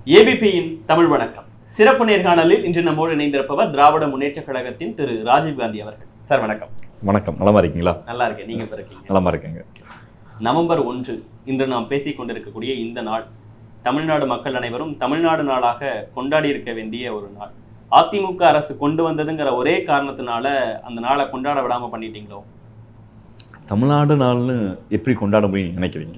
ஏபிபியின் தமிழ் வணக்கம் சிறப்பு நேர்காணலில் இன்று நம்மோடு இணைந்திருப்பவர் திராவிட முன்னேற்ற கழகத்தின் திரு ராஜீவ் காந்தி அவர்கள் சார் வணக்கம் வணக்கம் நலமா இருக்கீங்களா நல்லா இருக்கேன் நீங்க இப்ப இருக்கீங்க நலமா இருக்கேங்க நவம்பர் ஒன்று இன்று நாம் பேசிக் கொண்டிருக்கக்கூடிய இந்த நாள் தமிழ்நாடு மக்கள் அனைவரும் தமிழ்நாடு நாளாக கொண்டாடி இருக்க வேண்டிய ஒரு நாள் அதிமுக அரசு கொண்டு வந்ததுங்கிற ஒரே காரணத்தினால அந்த நாளை கொண்டாட விடாம பண்ணிட்டீங்களோ தமிழ்நாடு நாள்னு எப்படி கொண்டாட முடியும்னு நினைக்கிறீங்க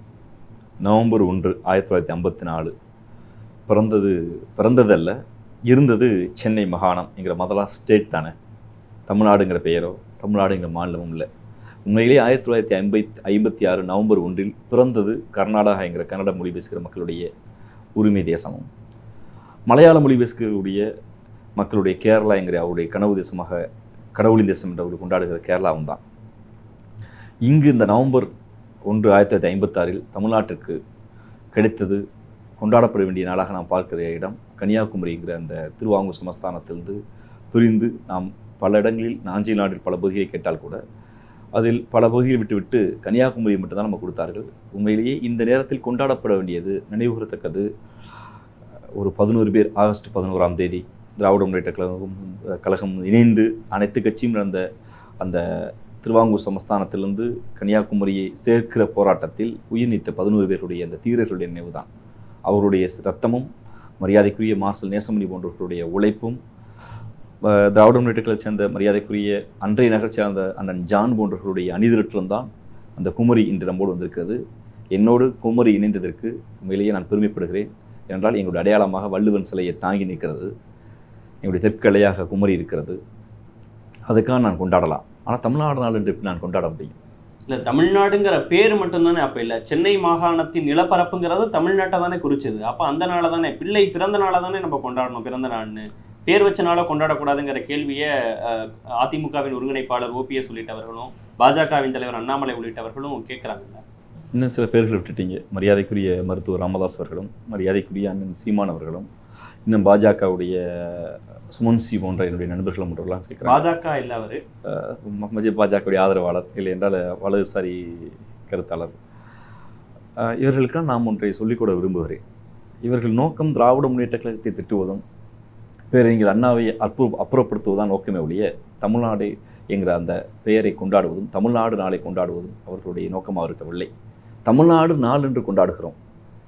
நவம்பர் ஒன்று ஆயிரத்தி தொள்ளாயிரத்தி ஐம்பத்தி நாலு பிறந்தது பிறந்ததல்ல இருந்தது சென்னை மாகாணம் என்கிற முதலா ஸ்டேட் தானே தமிழ்நாடுங்கிற பெயரோ தமிழ்நாடுங்கிற மாநிலமும் இல்லை உண்மையிலேயே ஆயிரத்தி தொள்ளாயிரத்தி ஐம்பத்தி ஐம்பத்தி ஆறு நவம்பர் ஒன்றில் பிறந்தது கர்நாடகா என்கிற கன்னட மொழி பேசுகிற மக்களுடைய உரிமை தேசமும் மலையாள மொழி பேசுகிறவருடைய மக்களுடைய கேரளா என்கிற அவருடைய கனவு தேசமாக கடவுளின் தேசம் என்று அவர் கொண்டாடுகிற கேரளாவும் தான் இங்கு இந்த நவம்பர் ஒன்று ஆயிரத்தி தொள்ளாயிரத்தி ஐம்பத்தாறில் தமிழ்நாட்டிற்கு கிடைத்தது கொண்டாடப்பட வேண்டிய நாளாக நாம் பார்க்கிற இடம் கன்னியாகுமரிங்கிற அந்த திருவாங்கூர் சமஸ்தானத்திலிருந்து பிரிந்து நாம் பல இடங்களில் நாஞ்சி நாட்டில் பல பகுதிகளை கேட்டால் கூட அதில் பல பகுதிகளை விட்டுவிட்டு கன்னியாகுமரி மட்டும்தான் நம்ம கொடுத்தார்கள் உண்மையிலேயே இந்த நேரத்தில் கொண்டாடப்பட வேண்டியது நினைவுகூரத்தக்கது ஒரு பதினோரு பேர் ஆகஸ்ட் பதினோராம் தேதி திராவிட முன்னேற்ற கழகம் கழகம் இணைந்து அனைத்து கட்சியும் நடந்த அந்த திருவாங்கூர் சமஸ்தானத்திலிருந்து கன்னியாகுமரியை சேர்க்கிற போராட்டத்தில் உயிர் நீத்த பதினோரு பேருடைய அந்த தீரர்களுடைய நினைவு தான் அவருடைய ரத்தமும் மரியாதைக்குரிய மார்சல் நேசமணி போன்றவர்களுடைய உழைப்பும் அஹ், திராவிட முன்னேற்ற கழகத்தை சேர்ந்த மரியாதைக்குரிய அன்றைய நகர் சேர்ந்த அண்ணன் ஜான் போன்றவர்களுடைய அணிதிரட்டலும் தான் அந்த குமரி இன்று நம்மோடு வந்திருக்கிறது என்னோடு குமரி இணைந்ததற்கு உண்மையிலேயே நான் பெருமைப்படுகிறேன் என்றால் எங்களுடைய அடையாளமாக வள்ளுவன் சிலையை தாங்கி நிற்கிறது எங்களுடைய தெற்கலையாக குமரி இருக்கிறது அதுக்காக நான் கொண்டாடலாம் ஆனால் தமிழ்நாடு நாள் என்று எப்படி நான் கொண்டாட முடியும் இல்ல தமிழ்நாடுங்கிற பேர் மட்டும்தானே அப்ப இல்ல சென்னை மாகாணத்தின் நிலப்பரப்புங்கிறது தமிழ்நாட்டை தானே குறிச்சது அப்ப அந்த நாளை தானே பிள்ளை பிறந்த நாளை தானே நம்ம கொண்டாடணும் பிறந்த நாள்னு பேர் வச்ச நாளை கொண்டாடக்கூடாதுங்கிற கேள்வியை அஹ், அதிமுகவின் ஒருங்கிணைப்பாளர் ஓபிஎஸ் உள்ளிட்டவர்களும் பாஜகவின் தலைவர் அண்ணாமலை உள்ளிட்டவர்களும் கேட்குறாங்கல்ல இன்னும் சில பேர்கள் விட்டுட்டீங்க மரியாதைக்குரிய மருத்துவர் ராமதாஸ் அவர்களும் மரியாதைக்குரிய அண்ணன் சீமான் அவர்களும் இன்னும் பாஜகவுடைய சுமன்சி போன்ற என்னுடைய நண்பர்களும் ஒன்றெல்லாம் கேட்குறாங்க பாஜக இல்ல அவரு மஜி பாஜகவுடைய ஆதரவாளர் இல்லை என்றால் வலதுசாரி கருத்தாளர் அஹ் இவர்களுக்கெல்லாம் நாம் ஒன்றை சொல்லிக்கூட விரும்புகிறேன் இவர்கள் நோக்கம் திராவிட முன்னேற்ற கழகத்தை திட்டுவதும் பேரறிஞர் அண்ணாவை அற்பு அப்புறப்படுத்துவதுதான் நோக்கமே ஒழிய தமிழ்நாடு என்கிற அந்த பெயரை கொண்டாடுவதும் தமிழ்நாடு நாளை கொண்டாடுவதும் அவர்களுடைய நோக்கமாக இருக்கவில்லை தமிழ்நாடு நாள் என்று கொண்டாடுகிறோம்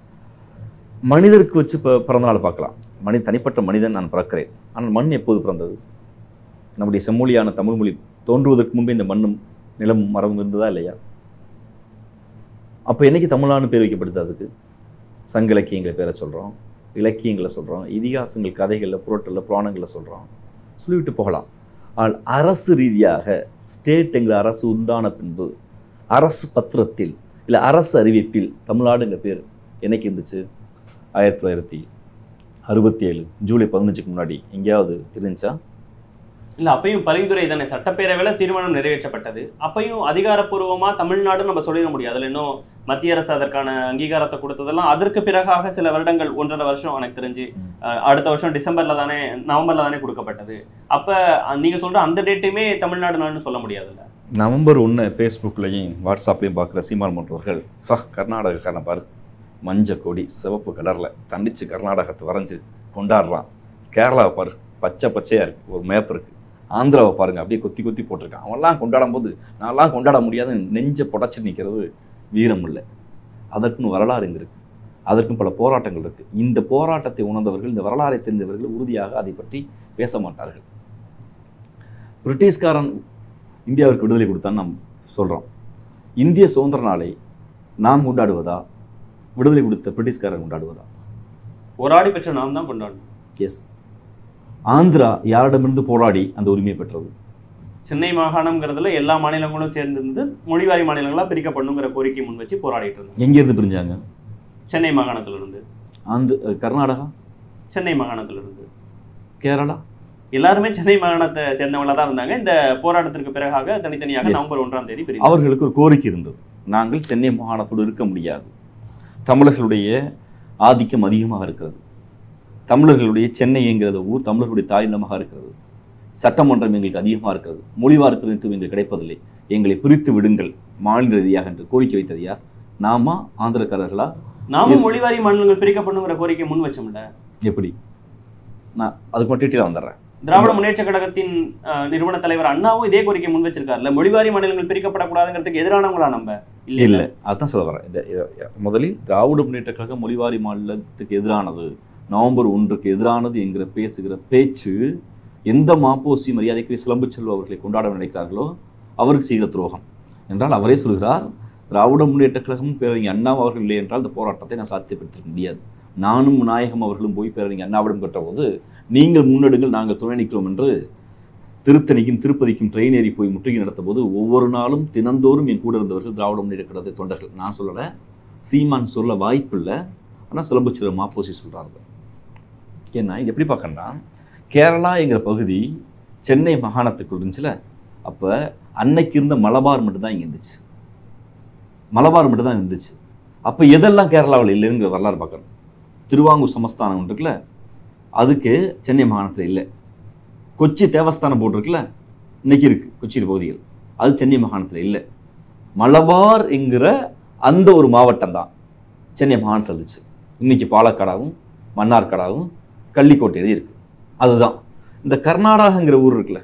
மனிதருக்கு வச்சு இப்போ பிறந்தநாள் பார்க்கலாம் மனி தனிப்பட்ட மனிதன் நான் பிறக்கிறேன் ஆனால் மண் எப்போது பிறந்தது நம்முடைய செம்மொழியான தமிழ் மொழி தோன்றுவதற்கு முன்பே இந்த மண்ணும் நிலமும் மரமும் இருந்ததா இல்லையா அப்போ என்னைக்கு தமிழ்நாடு பேர் வைக்கப்படுது அதுக்கு சங்க இலக்கியங்களை பேரை சொல்கிறோம் இலக்கியங்களை சொல்கிறோம் இதிகாசங்கள் கதைகளில் புரட்டலில் புராணங்களில் சொல்கிறோம் சொல்லிவிட்டு போகலாம் ஆனால் அரசு ரீதியாக ஸ்டேட் என்கிற அரசு உண்டான பின்பு அரசு பத்திரத்தில் இல்லை அரசு அறிவிப்பில் தமிழ்நாடுங்கிற பேர் என்னைக்கு இருந்துச்சு ஆயிரத்தி தொள்ளாயிரத்தி அறுபத்தி ஏழு ஜூலை பதினஞ்சுக்கு முன்னாடி எங்கேயாவது இருந்துச்சா இல்ல அப்பயும் பரிந்துரை தானே சட்டப்பேரவையில தீர்மானம் நிறைவேற்றப்பட்டது அப்பயும் அதிகாரப்பூர்வமா தமிழ்நாடு நம்ம சொல்லிட முடியாது அதுல இன்னும் மத்திய அரசு அதற்கான அங்கீகாரத்தை கொடுத்ததெல்லாம் அதற்கு பிறகாக சில வருடங்கள் ஒன்றரை வருஷம் எனக்கு தெரிஞ்சு ம். அஹ், அடுத்த வருஷம் டிசம்பர்ல தானே நவம்பர்ல தானே கொடுக்கப்பட்டது அப்ப அஹ், நீங்க சொல்ற அந்த டேட்டுமே தமிழ்நாடு நாள்னு சொல்ல முடியாதுல்ல நவம்பர் ஒன்று ஃபேஸ்புக்லேயும் வாட்ஸ்அப்லேயும் பார்க்குற சீமான் போன்றவர்கள் சா கர்நாடகக்காரனை பாரு மஞ்ச கொடி சிவப்பு கலரில் தண்டிச்சு கர்நாடகத்தை வரைஞ்சு கொண்டாடுறான் கேரளாவை பாரு பச்சை பச்சையாக இருக்குது ஒரு மேப் இருக்குது ஆந்திராவை பாருங்கள் அப்படியே கொத்தி கொத்தி போட்டிருக்கான் அவன்லாம் கொண்டாடும் போது நான்லாம் கொண்டாட முடியாத நெஞ்சை புடச்சி நிற்கிறது வீரம் இல்லை அதற்குன்னு வரலாறு இங்கே இருக்குது அதற்கும் பல போராட்டங்கள் இருக்குது இந்த போராட்டத்தை உணர்ந்தவர்கள் இந்த வரலாறை தெரிந்தவர்கள் உறுதியாக அதை பற்றி பேச மாட்டார்கள் பிரிட்டிஷ்காரன் இந்தியாவிற்கு விடுதலை கொடுத்தான்னு நாம் சொல்கிறோம் இந்திய சுதந்திர நாளை நாம் கொண்டாடுவதா விடுதலை கொடுத்த பிரிட்டிஷ்காரன் கொண்டாடுவதா போராடி பெற்ற நாம் தான் கொண்டாடணும் எஸ் ஆந்திரா யாரிடமிருந்து போராடி அந்த உரிமையை பெற்றது சென்னை மாகாணம்ங்கிறதுல எல்லா மாநிலங்களும் சேர்ந்திருந்து மொழிவாரி மாநிலங்களா பிரிக்கப்படணுங்கிற கோரிக்கை முன் வச்சு போராடிட்டு இருந்தோம் எங்கேருந்து பிரிஞ்சாங்க சென்னை மாகாணத்துல இருந்து ஆந்து கர்நாடகா சென்னை மாகாணத்துல இருந்து கேரளா எல்லாருமே சென்னை மாகாணத்தை சேர்ந்தவங்களா தான் இருந்தாங்க இந்த போராட்டத்திற்கு பிறகாக தனித்தனியாக Yes. நவம்பர் ஒன்றாம் தேதி பிரிந்து அவர்களுக்கு ஒரு கோரிக்கை இருந்தது நாங்கள் சென்னை மாகாணத்தோடு இருக்க முடியாது தமிழர்களுடைய ஆதிக்கம் அதிகமாக இருக்கிறது தமிழர்களுடைய சென்னை என்கிற ஊர் தமிழர்களுடைய தாயினமாக இருக்கிறது சட்டமன்றம் எங்களுக்கு அதிகமாக இருக்கிறது மொழிவார் பிரதிநிதித்துவம் எங்களுக்கு கிடைப்பதில்லை எங்களை பிரித்து விடுங்கள் மாநில ரீதியாக என்று கோரிக்கை வைத்தது யார் நாமா ஆந்திரக்காரர்களா நாமும் மொழிவாரி மாநிலங்கள் பிரிக்கப்படணுங்கிற கோரிக்கை முன் வச்சோம்ல எப்படி நான் அதுக்கு மட்டும் டீட்டெயிலாக வந்துடுறேன் திராவிட முன்னேற்ற கழகத்தின் அஹ், நிறுவன தலைவர் அண்ணாவும் இதே கோரிக்கை முன் வச்சிருக்காருல்ல மொழிவாரி மாநிலங்கள் பிரிக்கப்படக்கூடாதுங்கிறதுக்கு எதிரானவங்களா நம்ம இல்ல இல்லை அதான் சொல்ல வரேன் இந்த இத- முதலில் திராவிட முன்னேற்ற கழகம் மொழிவாரி மாநிலத்துக்கு எதிரானது நவம்பர் ஒன்றுக்கு எதிரானது என்கிற பேசுகிற பேச்சு எந்த மாப்போசி மரியாதைக்குரிய சிலம்பு செல்வம் அவர்களை கொண்டாட நினைக்கிறார்களோ அவருக்கு செய்த துரோகம் என்றால் அவரே சொல்கிறார் திராவிட முன்னேற்ற கழகம் பேரறிஞர் அண்ணா அவர்கள் இல்லை என்றால் இந்த போராட்டத்தை நான் சாத்தியப்படுத்திருக்க முடியாது நானும் நாயகம் அவர்களும் போய் பேரறிஞர் அண்ணாவிடம் கேட்டபோது நீங்கள் முன்னெடுங்கள் நாங்கள் துணை நிற்கிறோம் என்று திருத்தணிக்கும் திருப்பதிக்கும் ட்ரெயின் ஏறி போய் முற்றுகை நடத்தபோது ஒவ்வொரு நாளும் தினந்தோறும் என் கூட இருந்தவர்கள் திராவிட முன்னேற்ற கழகத்தை தொண்டர்கள் நான் சொல்லலை சீமான் சொல்ல வாய்ப்பில்லை ஆனால் சிலம்புச்சிலர் மாப்போசி சொல்கிறாரு ஏன்னா இது எப்படி பார்க்கணும்னா கேரளாங்கிற பகுதி சென்னை மாகாணத்துக்குள் இருந்துச்சுல அப்போ அன்னைக்கு இருந்த மலபார் மட்டும்தான் இங்கே இருந்துச்சு மலபார் மட்டும்தான் இருந்துச்சு அப்போ எதெல்லாம் கேரளாவில் இல்லைங்கிற வரலாறு பார்க்கணும் திருவாங்கூர் சமஸ்தானம் ஒன்று இருக்குல்ல அதுக்கு சென்னை மாகாணத்தில் இல்லை கொச்சி தேவஸ்தானம் போட்டிருக்குல்ல இன்னைக்கு இருக்குது கொச்சி பகுதிகள் அது சென்னை மாகாணத்தில் இல்லை மலபார் என்கிற அந்த ஒரு மாவட்டம் தான் சென்னை மாகாணத்தில் இருந்துச்சு இன்னைக்கு பாலக்காடாவும் மன்னார்காடாவும் கள்ளிக்கோட்டை எழுதி இருக்கு அதுதான் இந்த கர்நாடகாங்கிற ஊர் இருக்குல்ல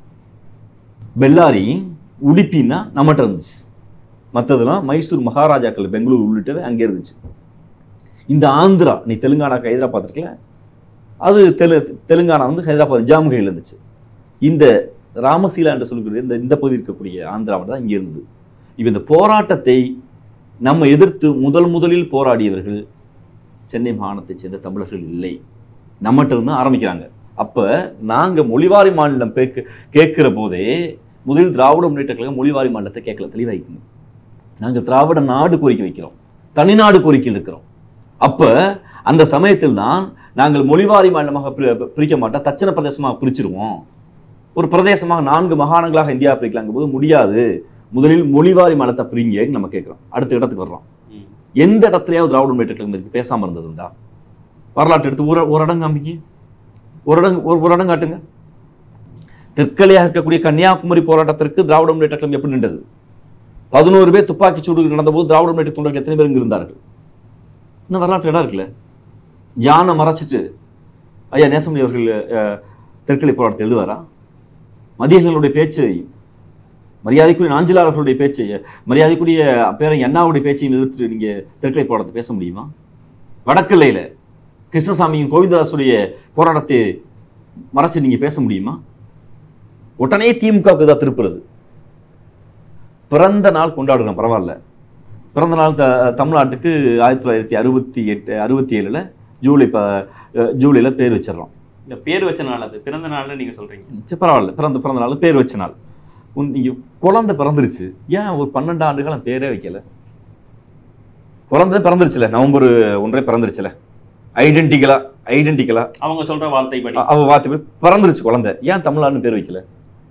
பெல்லாரி உடுப்பின்னா நம்மகிட்ட இருந்துச்சு மற்றதெல்லாம் மைசூர் மகாராஜாக்கள் பெங்களூர் உள்ளிட்டவை அங்கே இருந்துச்சு இந்த ஆந்திரா நீ தெலுங்கானாக்கு ஹைதராபாத் இருக்குல்ல அது தெலு தெலுங்கானா வந்து ஹைதராபாத் ஜாம்கையில் இருந்துச்சு இந்த ராமசீலா என்று சொல்லக்கூடிய இந்த இந்த பகுதி இருக்கக்கூடிய ஆந்திரா மட்டும் தான் இங்கே இருந்தது இப்போ இந்த போராட்டத்தை நம்ம எதிர்த்து முதல் முதலில் போராடியவர்கள் சென்னை மாகாணத்தைச் சேர்ந்த தமிழர்கள் இல்லை நம்மகிட்ட இருந்து ஆரம்பிக்கிறாங்க அப்போ நாங்கள் மொழிவாரி மாநிலம் பேக்கு கேட்குற போதே முதலில் திராவிட முன்னேற்ற கழகம் மொழிவாரி மாநிலத்தை கேட்கல தெளிவாய்க்குங்க நாங்கள் திராவிட நாடு கோரிக்கை வைக்கிறோம் தனிநாடு கோரிக்கையில் இருக்கிறோம் அப்போ அந்த சமயத்தில் தான் நாங்கள் மொழிவாரி மாநிலமாக பிரி- பிரிக்க மாட்டோம் தட்சண பிரதேசமாக பிரிச்சிருவோம் ஒரு பிரதேசமாக நான்கு மாகாணங்களாக இந்தியா பிரிக்கலாங்கும் போது முடியாது முதலில் மொழிவாரி மாநிலத்தை பிரிங்க நம்ம கேட்குறோம் அடுத்த இடத்துக்கு வர்றோம் ம். எந்த எந்த இடத்துலயாவது திராவிட முன்னேற்ற கழகம் இதுக்கு பேசாமல் இருந்ததுண்டா வரலாற்று எடுத்து ஒரு ஒரு இடம் காமிக்க ஒரு இடம் ஒரு ஒரு இடம் காட்டுங்க தெற்கலையாக இருக்கக்கூடிய கன்னியாகுமரி போராட்டத்திற்கு திராவிட முன்னேற்ற கழகம் எப்படி நின்றது பதினோரு பேர் துப்பாக்கி சூடு நடந்தபோது திராவிட முன்னேற்ற தொண்டர்கள் எத்தனை பேர் இங்க இருந்தார்கள் இன்னும் வரலாற்று இடம் இருக்குல்ல ஜானை மறைச்சிட்டு ஐயா நேசமணி அவர்கள் அஹ், தெற்கலை போராட்டத்தை எழுதுவாரா மதியர்களுடைய பேச்சை மரியாதைக்குரிய நாஞ்சிலார் அவர்களுடைய பேச்சை மரியாதைக்குரிய பேரன் அண்ணாவுடைய பேச்சையும் எதிர்த்து நீங்க தெற்கலை போராட்டத்தை பேச முடியுமா வடக்கிள்ளையில கிருஷ்ணசாமியும் கோவிந்ததாசுடைய போராட்டத்தை மறைச்சு நீங்க பேச முடியுமா உடனே திமுகவுக்கு தான் திருப்புறது பிறந்த நாள் கொண்டாடுறோம் பரவாயில்ல பிறந்த நாள் த தமிழ்நாட்டுக்கு ஆயிரத்தி தொள்ளாயிரத்தி அறுபத்தி எட்டு அறுபத்தி ஏழில் ஜூலை ப ஜூலையில் பேர் வச்சிடுறோம் இந்த பேர் வச்ச நாள் அது பிறந்த நாள்னு நீங்க சொல்றீங்க சரி பரவாயில்ல பிறந்த பிறந்த நாள் பேர் வச்ச நாள் உன் நீங்கள் குழந்தை பிறந்துருச்சு ஏன் ஒரு பன்னெண்டு ஆண்டு காலம் பேரே வைக்கல குழந்தை பிறந்துருச்சுல நவம்பர் ஒன்றே பிறந்துருச்சுல ஐடென்டிக்கலா ஐடென்டிக்கலா அவங்க சொல்ற வார்த்தைப்படி அவ வார்த்தை போய் பிறந்துருச்சு குழந்தை ஏன் தமிழ்நாடுன்னு பேர் வைக்கல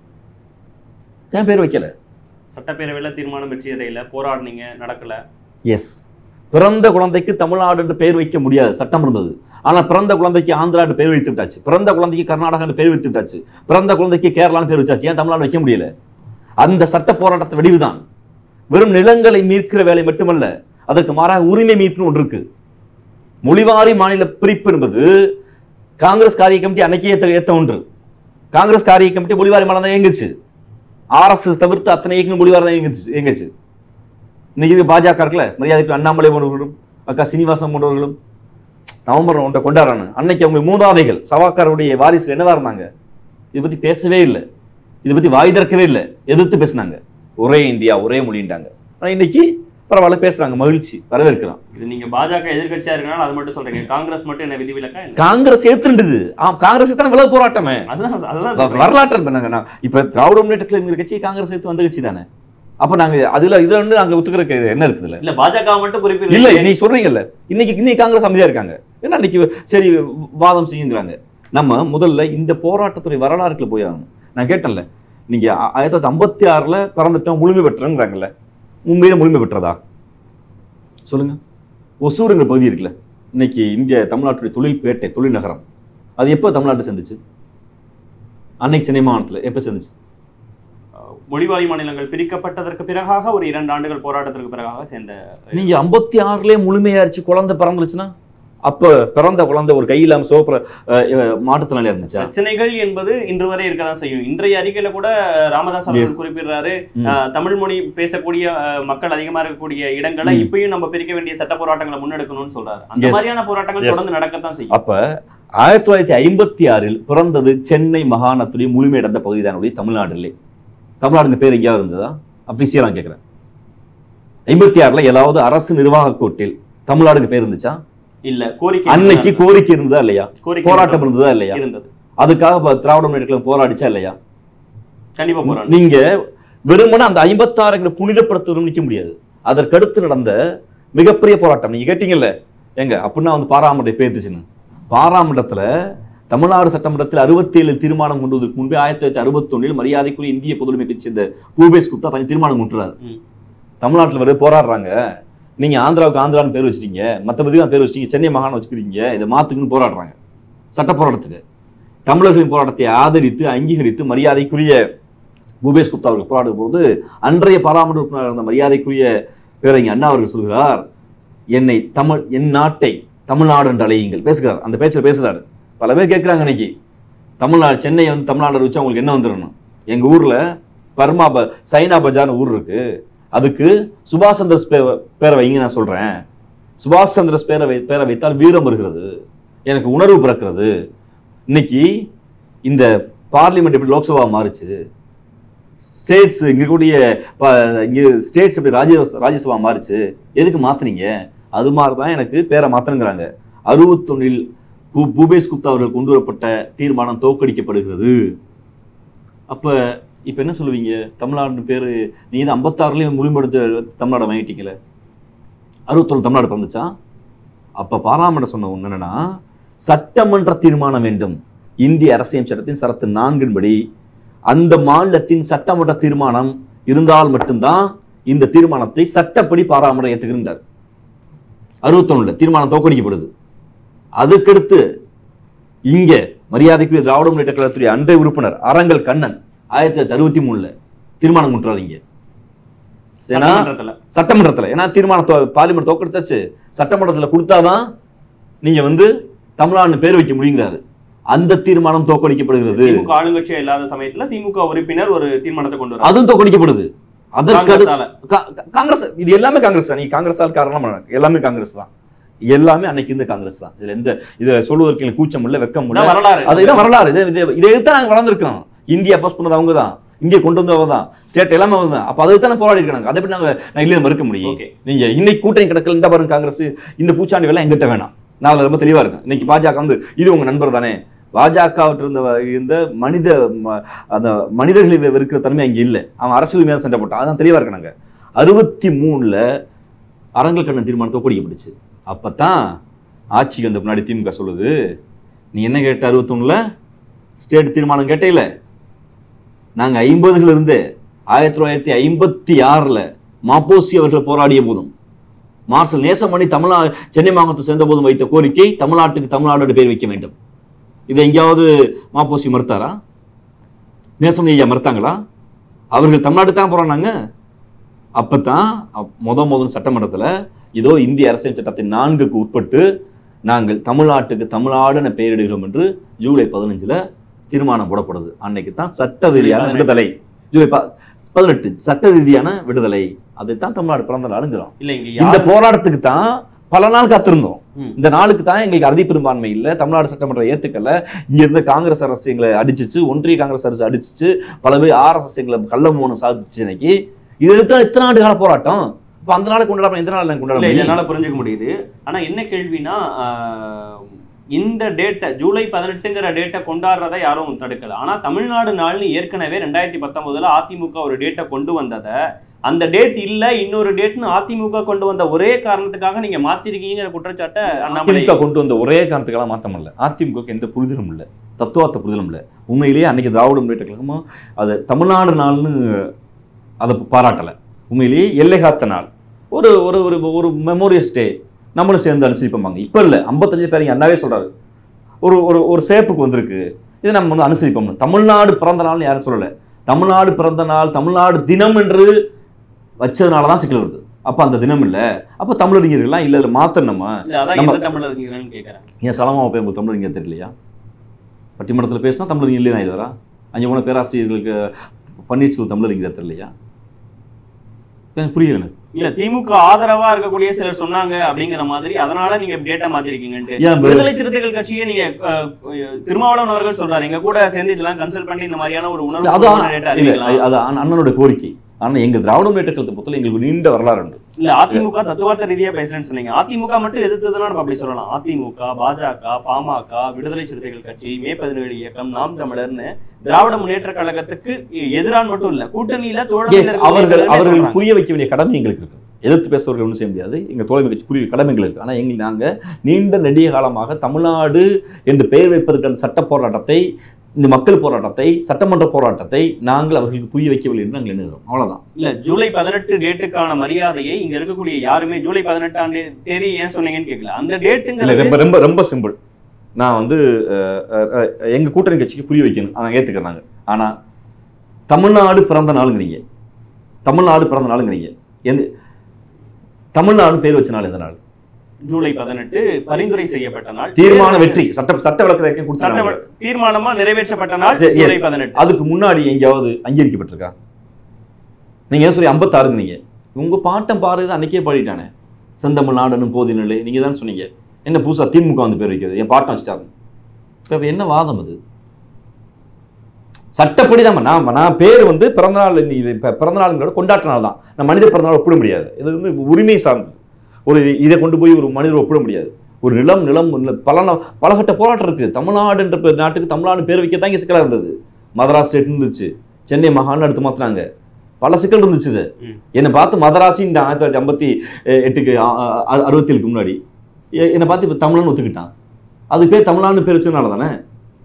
ஏன் பேர் வைக்கல சட்டப்பேரவையில தீர்மானம் வெற்றி அடையில போராடினீங்க நடக்கல எஸ் பிறந்த குழந்தைக்கு தமிழ்நாடு என்று பெயர் வைக்க முடியாது சட்டம் இருந்தது ஆனால் பிறந்த குழந்தைக்கு ஆந்திரா என்று பெயர் வைத்து விட்டாச்சு பிறந்த குழந்தைக்கு கர்நாடகா என்று பெயர் வைத்து விட்டாச்சு பிறந்த குழந்தைக்கு கேரளான்னு பேர் வச்சாச்சு ஏன் தமிழ்நாடு வைக்க முடியல அந்த சட்ட போராட்டத்தை வடிவுதான் வெறும் நிலங்களை மீட்கிற வேலை மட்டுமல்ல அதற்கு மாறாக உரிமை மீட்புன்னு ஒன்று இருக்கு மொழிவாரி மாநில பிரிப்பு என்பது காங்கிரஸ் காரிய கமிட்டி அன்னைக்கே ஏத்த ஏத்த ஒன்று காங்கிரஸ் காரிய கமிட்டி மொழிவாரி மாநிலம் தான் இயங்குச்சு ஆர்எஸ்எஸ் தவிர்த்து அத்தனை இயக்கம் மொழிவாரி தான் இயங்குச்சு இயங்குச்சு இன்னைக்கு இது பாஜக இருக்குல்ல மரியாதைக்கு அண்ணாமலை போன்றவர்களும் அக்கா சீனிவாசன் போன்றவர்களும் நவம்பர் ஒன்றை கொண்டாடுறாங்க அன்னைக்கு அவங்க மூதாதைகள் சவாக்காருடைய வாரிசு என்னவா இருந்தாங்க இதை பத்தி பேசவே இல்லை இதை பத்தி வாய் திறக்கவே இல்லை எதிர்த்து பேசினாங்க ஒரே இந்தியா ஒரே மொழின்றாங்க ஆனா இன்னைக்கு பரவாயில்ல பேசுறாங்க மகிழ்ச்சி வரவேற்கிறோம் இது நீங்க பாஜக எதிர்க்கட்சியா இருக்கனால அது மட்டும் சொல்றீங்க காங்கிரஸ் மட்டும் என்ன விதிவிலக்கா என்ன? காங்கிரஸ் ஏத்துருந்தது ஆ காங்கிரஸ் தானே விலகு போராட்டமே அதுதான் அதுதான் வ- சொல்றேன். வரலாற்று பண்ணாங்க நான் இப்ப திராவிட முன்னேற்ற கழகம் கட்சி காங்கிரஸ் எடுத்து வந்த கட்சி தானே அப்ப நாங்க அதுல இதுல வந்து நாங்க ஒத்துக்கிறதுக்கு என்ன இருக்குதுல்ல இல்ல பாஜக மட்டும் குறிப்பிட்டு இல்ல நீ சொல்றீங்கல்ல இன்னைக்கு இன்னைக்கு காங்கிரஸ் அமைதியா இருக்காங்க ஏன்னா இன்னைக்கு சரி வாதம் செய்யுங்கிறாங்க நம்ம முதல்ல இந்த போராட்டத்துறை வரலாறுக்குள்ள போய் ஆகணும் நான் கேட்டேன்ல நீங்க ஆ- ஆயிரத்தி தொள்ளாயிரத்தி ஐம்பத்தி ஆறுல பிறந்துட்டோம் முழுமை பெற்றோங்கிறாங்கல்ல உண்மையில முழுமை பெற்றதா சொல்லுங்க ஒசூருங்கிற பகுதி இருக்குல்ல இன்னைக்கு இந்திய தமிழ்நாட்டுடைய தொழில் பேட்டை தொழில் நகரம் அது எப்போ தமிழ்நாட்டு சேர்ந்துச்சு அன்னைக்கு சென்னை மாநிலத்தில் எப்போ சேர்ந்துச்சு மொழிவாரி மாநிலங்கள் பிரிக்கப்பட்டதற்கு பிறகாக ஒரு இரண்டு ஆண்டுகள் போராட்டத்திற்கு பிறகாக சேர்ந்த நீங்க ஐம்பத்தி ஆறுலயே முழுமையாயிருச்சு குழந்தை பிறந்துருச்சுன்னா அப்ப பிறந்த குழந்தை ஒரு கையில்லாம சோப்புற மாற்றுத்திறனாளியா இருந்துச்சா பிரச்சனைகள் என்பது இன்று வரை இருக்கதான் செய்யும் இன்றைய அறிக்கையில கூட ராமதாஸ் Yes. அவர்கள் குறிப்பிடுறாரு ம். அஹ், தமிழ் மொழி பேசக்கூடிய அஹ், மக்கள் அதிகமா இருக்கக்கூடிய இடங்களை ம். இப்பயும் நம்ம பிரிக்க வேண்டிய சட்ட போராட்டங்களை முன்னெடுக்கணும்னு சொல்றாரு அந்த Yes. மாதிரியான போராட்டங்கள் Yes. தொடர்ந்து நடக்கத்தான் செய்யும் அப்ப ஆயிரத்தி தொள்ளாயிரத்தி ஐம்பத்தி ஆறில் பிறந்தது சென்னை மாகாணத்துடைய முழுமையடைந்த பகுதி தானுடைய தமிழ்நாடுலே தமிழ்நாடுங்க பேர் எங்கேயாவது இருந்ததா அபிஷியலா கேட்கிறேன் ஐம்பத்தி ஆறுல ஏதாவது அரசு நிர்வாக கோட்டில் தமிழ்நாடுக்கு பேர் இருந்துச்சா இல்ல கோரிக்கை அன்னைக்கு கோரிக்கை இருந்ததா இல்லையா கோரிக்கை போராட்டம் இருந்ததா இல்லையா இருந்தது அதுக்காக இப்ப திராவிட முன்னேற்ற கழகம் போராடிச்சா இல்லையா கண்டிப்பா போராட்டம் நீங்க வெறுமனே அந்த ஐம்பத்தாறுங்களை புனிதப்படுத்துறது நிக்க முடியாது அதற்கடுத்து நடந்த மிகப்பெரிய போராட்டம் நீங்க கேட்டீங்கல்ல எங்க அப்படின்னா வந்து பாராமட்டை பேத்துச்சுன்னு பாராமட்டத்துல தமிழ்நாடு சட்டமன்றத்தில் அறுபத்தி ஏழு தீர்மானம் கொண்டு வருவதற்கு முன்பே ஆயிரத்தி தொள்ளாயிரத்தி அறுபத்தொன்னில் மரியாதைக்குரிய இந்திய பொதுமை கட்சி இந்த பூபேஷ் குப்தா தனி தீர்மானம் கொண்டுறாரு ம். தமிழ்நாட்டில் வரை போராடுறாங்க நீங்க ஆந்திராவுக்கு ஆந்திரான்னு பேர் வச்சிட்டீங்க மற்றபடிக்கு பேர் வச்சிட்டீங்க சென்னை மாகாணம் வச்சுக்கிறீங்க இதை மாத்துக்குன்னு போராடுறாங்க சட்ட போராட்டத்துக்கு தமிழர்களின் போராட்டத்தை ஆதரித்து அங்கீகரித்து மரியாதைக்குரிய பூபேஷ் குப்தா அவர்கள் போராடும் போது அன்றைய பாராளுமன்ற உறுப்பினர் இருந்த மரியாதைக்குரிய பேரறிஞர் அண்ணா அவர்கள் சொல்கிறார் என்னை தமிழ் என் நாட்டை தமிழ்நாடு என்று அழையுங்கள் பேசுகிறார் அந்த பேச்சில் பேசுகிறார் பல பேர் கேட்குறாங்க இன்னைக்கு தமிழ்நாடு சென்னை வந்து தமிழ்நாடு வச்சு அவங்களுக்கு என்ன வந்துடணும் எங்கள் ஊரில் பர்மா ப சைனா பஜார்னு ஊர் இருக்கு அதுக்கு சுபாஷ் சந்திரஸ் பே பேரை வைங்க நான் சொல்கிறேன் சுபாஷ் சந்திரஸ் பேரை வை பேரை வைத்தால் வீரம் வருகிறது எனக்கு உணர்வு பிறக்கிறது இன்னைக்கு இந்த பார்லிமெண்ட் எப்படி லோக்சபா மாறுச்சு ஸ்டேட்ஸ் இங்க கூடிய இங்கே ஸ்டேட்ஸ் எப்படி ராஜ்ய ராஜ்யசபா மாறுச்சு எதுக்கு மாத்துனீங்க அது மாதிரி தான் எனக்கு பேரை மாத்தணுங்கிறாங்க அறுபத்தொன்னில் பூ பூபேஷ் குப்தா அவர்கள் கொண்டு வரப்பட்ட தீர்மானம் தோற்கடிக்கப்படுகிறது அப்ப இப்ப என்ன சொல்லுவீங்க தமிழ்நாடு பேரு நீங்க தான் ஐம்பத்தாறுலயும் முழுமடைஞ்ச தமிழ்நாடு வாங்கிட்டீங்களே அறுபத்தொன்று தமிழ்நாடு பிறந்துச்சா அப்ப பாராமட்டம் சொன்ன ஒண்ணு என்னன்னா சட்டமன்ற தீர்மானம் வேண்டும் இந்திய அரசியல் சட்டத்தின் சரத்து நான்கின்படி அந்த மாநிலத்தின் சட்டமன்ற தீர்மானம் இருந்தால் மட்டும்தான் இந்த தீர்மானத்தை சட்டப்படி பாராமரம் ஏத்துக்கின்றார் அறுபத்தொன்னுல தீர்மானம் தோக்கடிக்கப்படுது அதுக்கடுத்து இங்க மரியாதைக்குரிய திராவிட முன்னேற்ற கழகத்துடைய அன்றைய உறுப்பினர் அரங்கல் கண்ணன் ஆயிரத்தி தொள்ளாயிரத்தி அறுபத்தி மூணுல தீர்மானம் கொண்டுறாரு இங்க ஏன்னா சட்டமன்றத்துல சட்டமன்றத்துல ஏன்னா தீர்மானம் தோ- பார்லிமெண்ட் தோக்கடிச்சாச்சு சட்டமன்றத்துல கொடுத்தாதான் நீங்க வந்து தமிழ்நாடு பேர் வைக்க முடியுங்கிறாரு அந்த தீர்மானம் தோக்கடிக்கப்படுகிறது திமுக ஆளுங்கட்சியா இல்லாத சமயத்துல திமுக உறுப்பினர் ஒரு தீர்மானத்தை கொண்டு வராங்க அதுவும் தோக்கடிக்கப்படுது அதற்கு அடுத்து- காங்கிரஸால. கா- கா- காங்கிரஸ் இது எல்லாமே காங்கிரஸ் தான் நீ காங்கிரஸ் ஆள் காரணம் பண்ண எல்லாமே காங்கிரஸ் தான் எல்லாமே அன்னைக்கு இருந்த காங்கிரஸ் தான் இதுல எந்த இதுல சொல்வதற்கு எனக்கு கூச்சம் இல்ல வெக்கம் இல்ல இதான் வரலாறு அதுதான் வரலாறு இது இது- இதை தான் நாங்க வளர்ந்துருக்கோம் இந்தியா அப்போஸ் பண்ணது அவங்க தான் இங்கே கொண்டு வந்தவங்க தான் ஸ்டேட் எல்லாமே அவங்க தான் அப்ப அதுக்கு தான் போராடி இருக்காங்க அதை எப்படி நாங்க நான் இல்லைன்னு மறுக்க முடியும் ஓகே நீங்க இன்னைக்கு கூட்டணி கிடக்கல இந்த பாருங்க காங்கிரஸ் இந்த பூச்சாண்டி வேலை எங்கிட்ட வேணாம் நான் அதுல ரொம்ப தெளிவா இருக்கேன் இன்னைக்கு பாஜக வந்து இது உங்க நண்பர் தானே பாஜக இருந்த இருந்த மனித ம- அந்த மனிதர்களை வெ- வெறுக்கிற தன்மை அங்க இல்லை அவன் அரசியல் மேல சண்டை போட்டான் அதான் தெளிவா இருக்காங்க அறுபத்தி மூணுல அரங்கல் கண்ணன் தீர்மானம் தோக்கடிக்கப்பட்டுச்சு அப்பதான் ஆட்சிக்கு வந்த முன்னாடி திமுக சொல்லுது நீ என்ன கேட்ட அறுபத்தொன்னுல ஸ்டேட் தீர்மானம் கேட்டையில நாங்க ஐம்பதுல இருந்து ஆயிரத்தி தொள்ளாயிரத்தி ஐம்பத்தி ஆறுல மாப்போசி அவர்கள் போராடிய போதும் மார்ஷல் நேசமணி தமிழ்நாடு சென்னை மாகாணத்தை சேர்ந்த போதும் வைத்த கோரிக்கை தமிழ்நாட்டுக்கு தமிழ்நாடு பேர் வைக்க வேண்டும் இதை எங்கேயாவது மாப்போசி மறுத்தாரா நேசமணி ஐயா மறுத்தாங்களா அவர்கள் தமிழ்நாடு தான் போறாங்க அப்பதான் அப்- முத முதல் சட்டமன்றத்துல இதோ இந்திய அரசியல் சட்டத்தின் நான்குக்கு உட்பட்டு நாங்கள் தமிழ்நாட்டுக்கு தமிழ்நாடுன்னு பெயரிடுகிறோம் என்று ஜூலை பதினஞ்சுல தீர்மானம் போடப்படுது அன்னைக்கு தான் சட்ட ரீதியான பதினெட்டு. விடுதலை ஜூலை ப- பதினெட்டு சட்ட ரீதியான விடுதலை அதைத்தான் தமிழ்நாடு பிறந்த நாளுங்கிறோம் இல்ல இங்க இந்த யார் போராட்டத்துக்கு தான் பல நாள் காத்திருந்தோம் ம். இந்த நாளுக்கு தான் எங்களுக்கு அறுதி பெரும்பான்மை இல்லை தமிழ்நாடு சட்டமன்றம் ஏத்துக்கல இங்க இருந்த காங்கிரஸ் அரசு எங்களை அடிச்சிச்சு ஒன்றிய காங்கிரஸ் அரசு அடிச்சிச்சு பல பேர் ஆர்எஸ்எஸ் எங்களை கள்ள மோனம் சாதிச்சு இன்னைக்கு இது தான் இத்தனை ஆண்டு கால போராட்டம் இப்ப அந்த நாளை கொண்டாட எந்த நாள் கொண்டாட இல்ல முடியும்? என்னால புரிஞ்சுக்க முடியுது ஆனா என்ன கேள்வினா ஆஹ், இந்த டேட்டை ஜூலை பதினெட்டுங்கிற டேட்டை கொண்டாடுறதை யாரும் தடுக்கல ஆனா தமிழ்நாடு நாள்னு ஏற்கனவே ரெண்டாயிரத்தி பத்தொன்பதுல அதிமுக ஒரு டேட்டை கொண்டு வந்ததை அந்த டேட் இல்ல இன்னொரு டேட்னு அதிமுக கொண்டு வந்த ஒரே காரணத்துக்காக நீங்க மாத்திருக்கீங்கிற குற்றச்சாட்டை அண்ணாமலை அதிமுக கொண்டு வந்த ஒரே காரணத்துக்கெல்லாம் மாற்றம் இல்லை அதிமுக எந்த புரிதலும் இல்லை தத்துவார்த்த புரிதலும் இல்லை உண்மையிலேயே அன்னைக்கு திராவிட முன்னேற்ற கழகமும் அது தமிழ்நாடு நாள்னு அதை பாராட்டலை உண்மையிலேயே எல்லை காத்த நாள் ஒரு ஒரு ஒரு ஒரு மெமோரியஸ் டே நம்மளும் சேர்ந்து அனுசரிப்போமாங்க இப்போ இல்லை ஐம்பத்தஞ்சு பேர் இங்கே அண்ணாவே சொல்றாரு ஒரு ஒரு ஒரு சேப்புக்கு வந்திருக்கு இதை நம்ம வந்து அனுசரிப்போம் தமிழ்நாடு பிறந்த நாள்னு யாரும் சொல்லலை தமிழ்நாடு பிறந்த நாள் தமிழ்நாடு தினம் என்று வச்சதுனால தான் சிக்கல் வருது அப்போ அந்த தினம் இல்லை அப்போ தமிழறிஞர்கள்லாம் இல்லை இல்லை மாற்றணுமா இல்ல அதான் நம்ம- எந்த தமிழர் இருக்கீங்கன்னு கேட்கறேன் ஏன் சலமாவை போய் உங்களுக்கு தமிழறிஞர் தெரியலையா பட்டிமன்றத்தில் பேசினா தமிழறிஞர் இல்லையா இதுவரா அங்கே போன பேராசிரியர்களுக்கு பன்னீர்செல்வம் தமிழறிஞர் தெரியலையா எனக்கு புரியல எனக்கு. இல்ல திமுக ஆதரவா இருக்கக்கூடிய சிலர் சொன்னாங்க அப்படிங்கிற மாதிரி அதனால நீங்க டேட்டா மாத்திருக்கீங்கன்ட்டு ஏன் ப- விடுதலை சிறுத்தைகள் கட்சியை நீங்க அஹ், திருமாவளவன் அவர்கள் சொல்றாரு எங்க கூட சேர்ந்து இதெல்லாம் கன்சல்ட் பண்ணி இந்த மாதிரியான ஒரு அது உணர்வு ஆனா- டேட்டா இல்ல அறிவிக்கலாம் அது அண்ண- அண்ணனோட கோரிக்கை ஆனால் எங்கள் திராவிட முன்னேற்ற கழகத்தை பொறுத்தவரை எங்களுக்கு ஒரு நீண்ட வரலாறு உண்டு இல்ல அதிமுக தத்துவார்த்த ரீதியா பேசுறேன்னு சொன்னீங்க அதிமுக மட்டும் எதிர்த்ததுன்னா நம்ம அப்படி சொல்லலாம் அதிமுக பாஜக பாமக விடுதலை சிறுத்தைகள் கட்சி மே பதினேழு இயக்கம் நாம் தமிழர்னு திராவிட முன்னேற்ற கழகத்துக்கு எதிரான மட்டும் இல்ல கூட்டணியில எஸ் தோழமையில அவர்கள் இருக்கக்கூடிய அவர்கள் சொல்றாங்க. புரிய வைக்க வேண்டிய கடமை எங்களுக்கு இருக்கு எதிர்த்து பேசுறவர்கள் ஒன்றும் செய்ய முடியாது எங்கள் தோழமை கட்சி புரிய கடமைகள் இருக்கு ஆனால் எங்களுக்கு நாங்கள் நீண்ட நெடிய காலமாக தமிழ்நாடு என்று பெயர் வைப்பதற்கான சட்ட போராட்டத்தை இந்த மக்கள் போராட்டத்தை சட்டமன்ற போராட்டத்தை நாங்கள் அவர்களுக்கு புரிய வைக்கவில்லை என்று நாங்கள் எண்ணுகிறோம் அவ்வளவுதான் இல்ல ஜூலை பதினெட்டு டேட்டுக்கான மரியாதையை இங்க இருக்கக்கூடிய யாருமே ஜூலை பதினெட்டாம் தே- தேதி ஏன் சொன்னீங்கன்னு கேட்கல அந்த இல்லை டேட்டுங்கிறது ரொம்ப ரொம்ப ரொம்ப சிம்பிள் நான் வந்து அஹ், அஹ், அஹ், எங்க கூட்டணி கட்சிக்கு புரிய வைக்கணும் நான் ஏத்துக்கிறேன் நாங்க ஆனா தமிழ்நாடு பிறந்த நாளுங்கிறீங்க தமிழ்நாடு பிறந்த நாளுங்கிறீங்க எந்த தமிழ்நாடு பேர் வச்ச நாள் எந்த நாள் ஜூலை பதினெட்டு பரிந்துரை செய்யப்பட்ட நாள் தீர்மான வெற்றி சட்ட சட்ட விளக்கத்தை சட்ட கொடுத்தாங்க வ- தீர்மானமா நிறைவேற்றப்பட்ட நாள் சரி, yes. ஜூலை பதினெட்டு அதுக்கு முன்னாடி எங்கேயாவது அங்கீகரிக்கப்பட்டிருக்கா நீங்க என்ன சொல்லி ஐம்பத்தாறுங்க நீங்க உங்க பாட்டம் பாரு அன்னைக்கே பாடிட்டானே செந்தமிழ் நாடனும் போதினலே நீங்க தான் சொன்னீங்க என்ன புதுசா திமுக வந்து பேர் வைக்கிறது என் பாட்டம் வச்சுட்டாங்க இப்ப என்ன வாதம் அது சட்டப்படி தான் நான் நான் பேர் வந்து பிறந்தநாள் நீ இப்ப பிறந்தநாளுங்களோட கொண்டாட்ட நாள் தான் நான் மனித பிறந்தநாள் ஒப்பிட முடியாது இது வந்து உரிமை சார்ந்தது ஒரு இதை கொண்டு போய் ஒரு மனிதர் ஒப்பிட முடியாது ஒரு நிலம் நிலம் நில- பல நா- பலகட்ட போராட்டம் இருக்கு தமிழ்நாடு என்ற பே- நாட்டுக்கு தமிழ்நாடு பேர் வைக்க தான் இங்கே சிக்கலாக இருந்தது மதராஸ் ஸ்டேட் இருந்துச்சு சென்னை மகான்னு எடுத்து மாத்தினாங்க பல சிக்கல் இருந்துச்சு இது ம். என்னை பார்த்து மதராசின்னு ஆயிரத்தி தொள்ளாயிரத்தி ஐம்பத்தி எட்டுக்கு அ- அ- அறுபத்தி ஏழுக்கு முன்னாடி எ- என்னை பார்த்து இப்போ தமிழன்னு ஒத்துக்கிட்டான் அதுக்கு பேர் தமிழ்நாடு பேர் வச்சதுனால தானே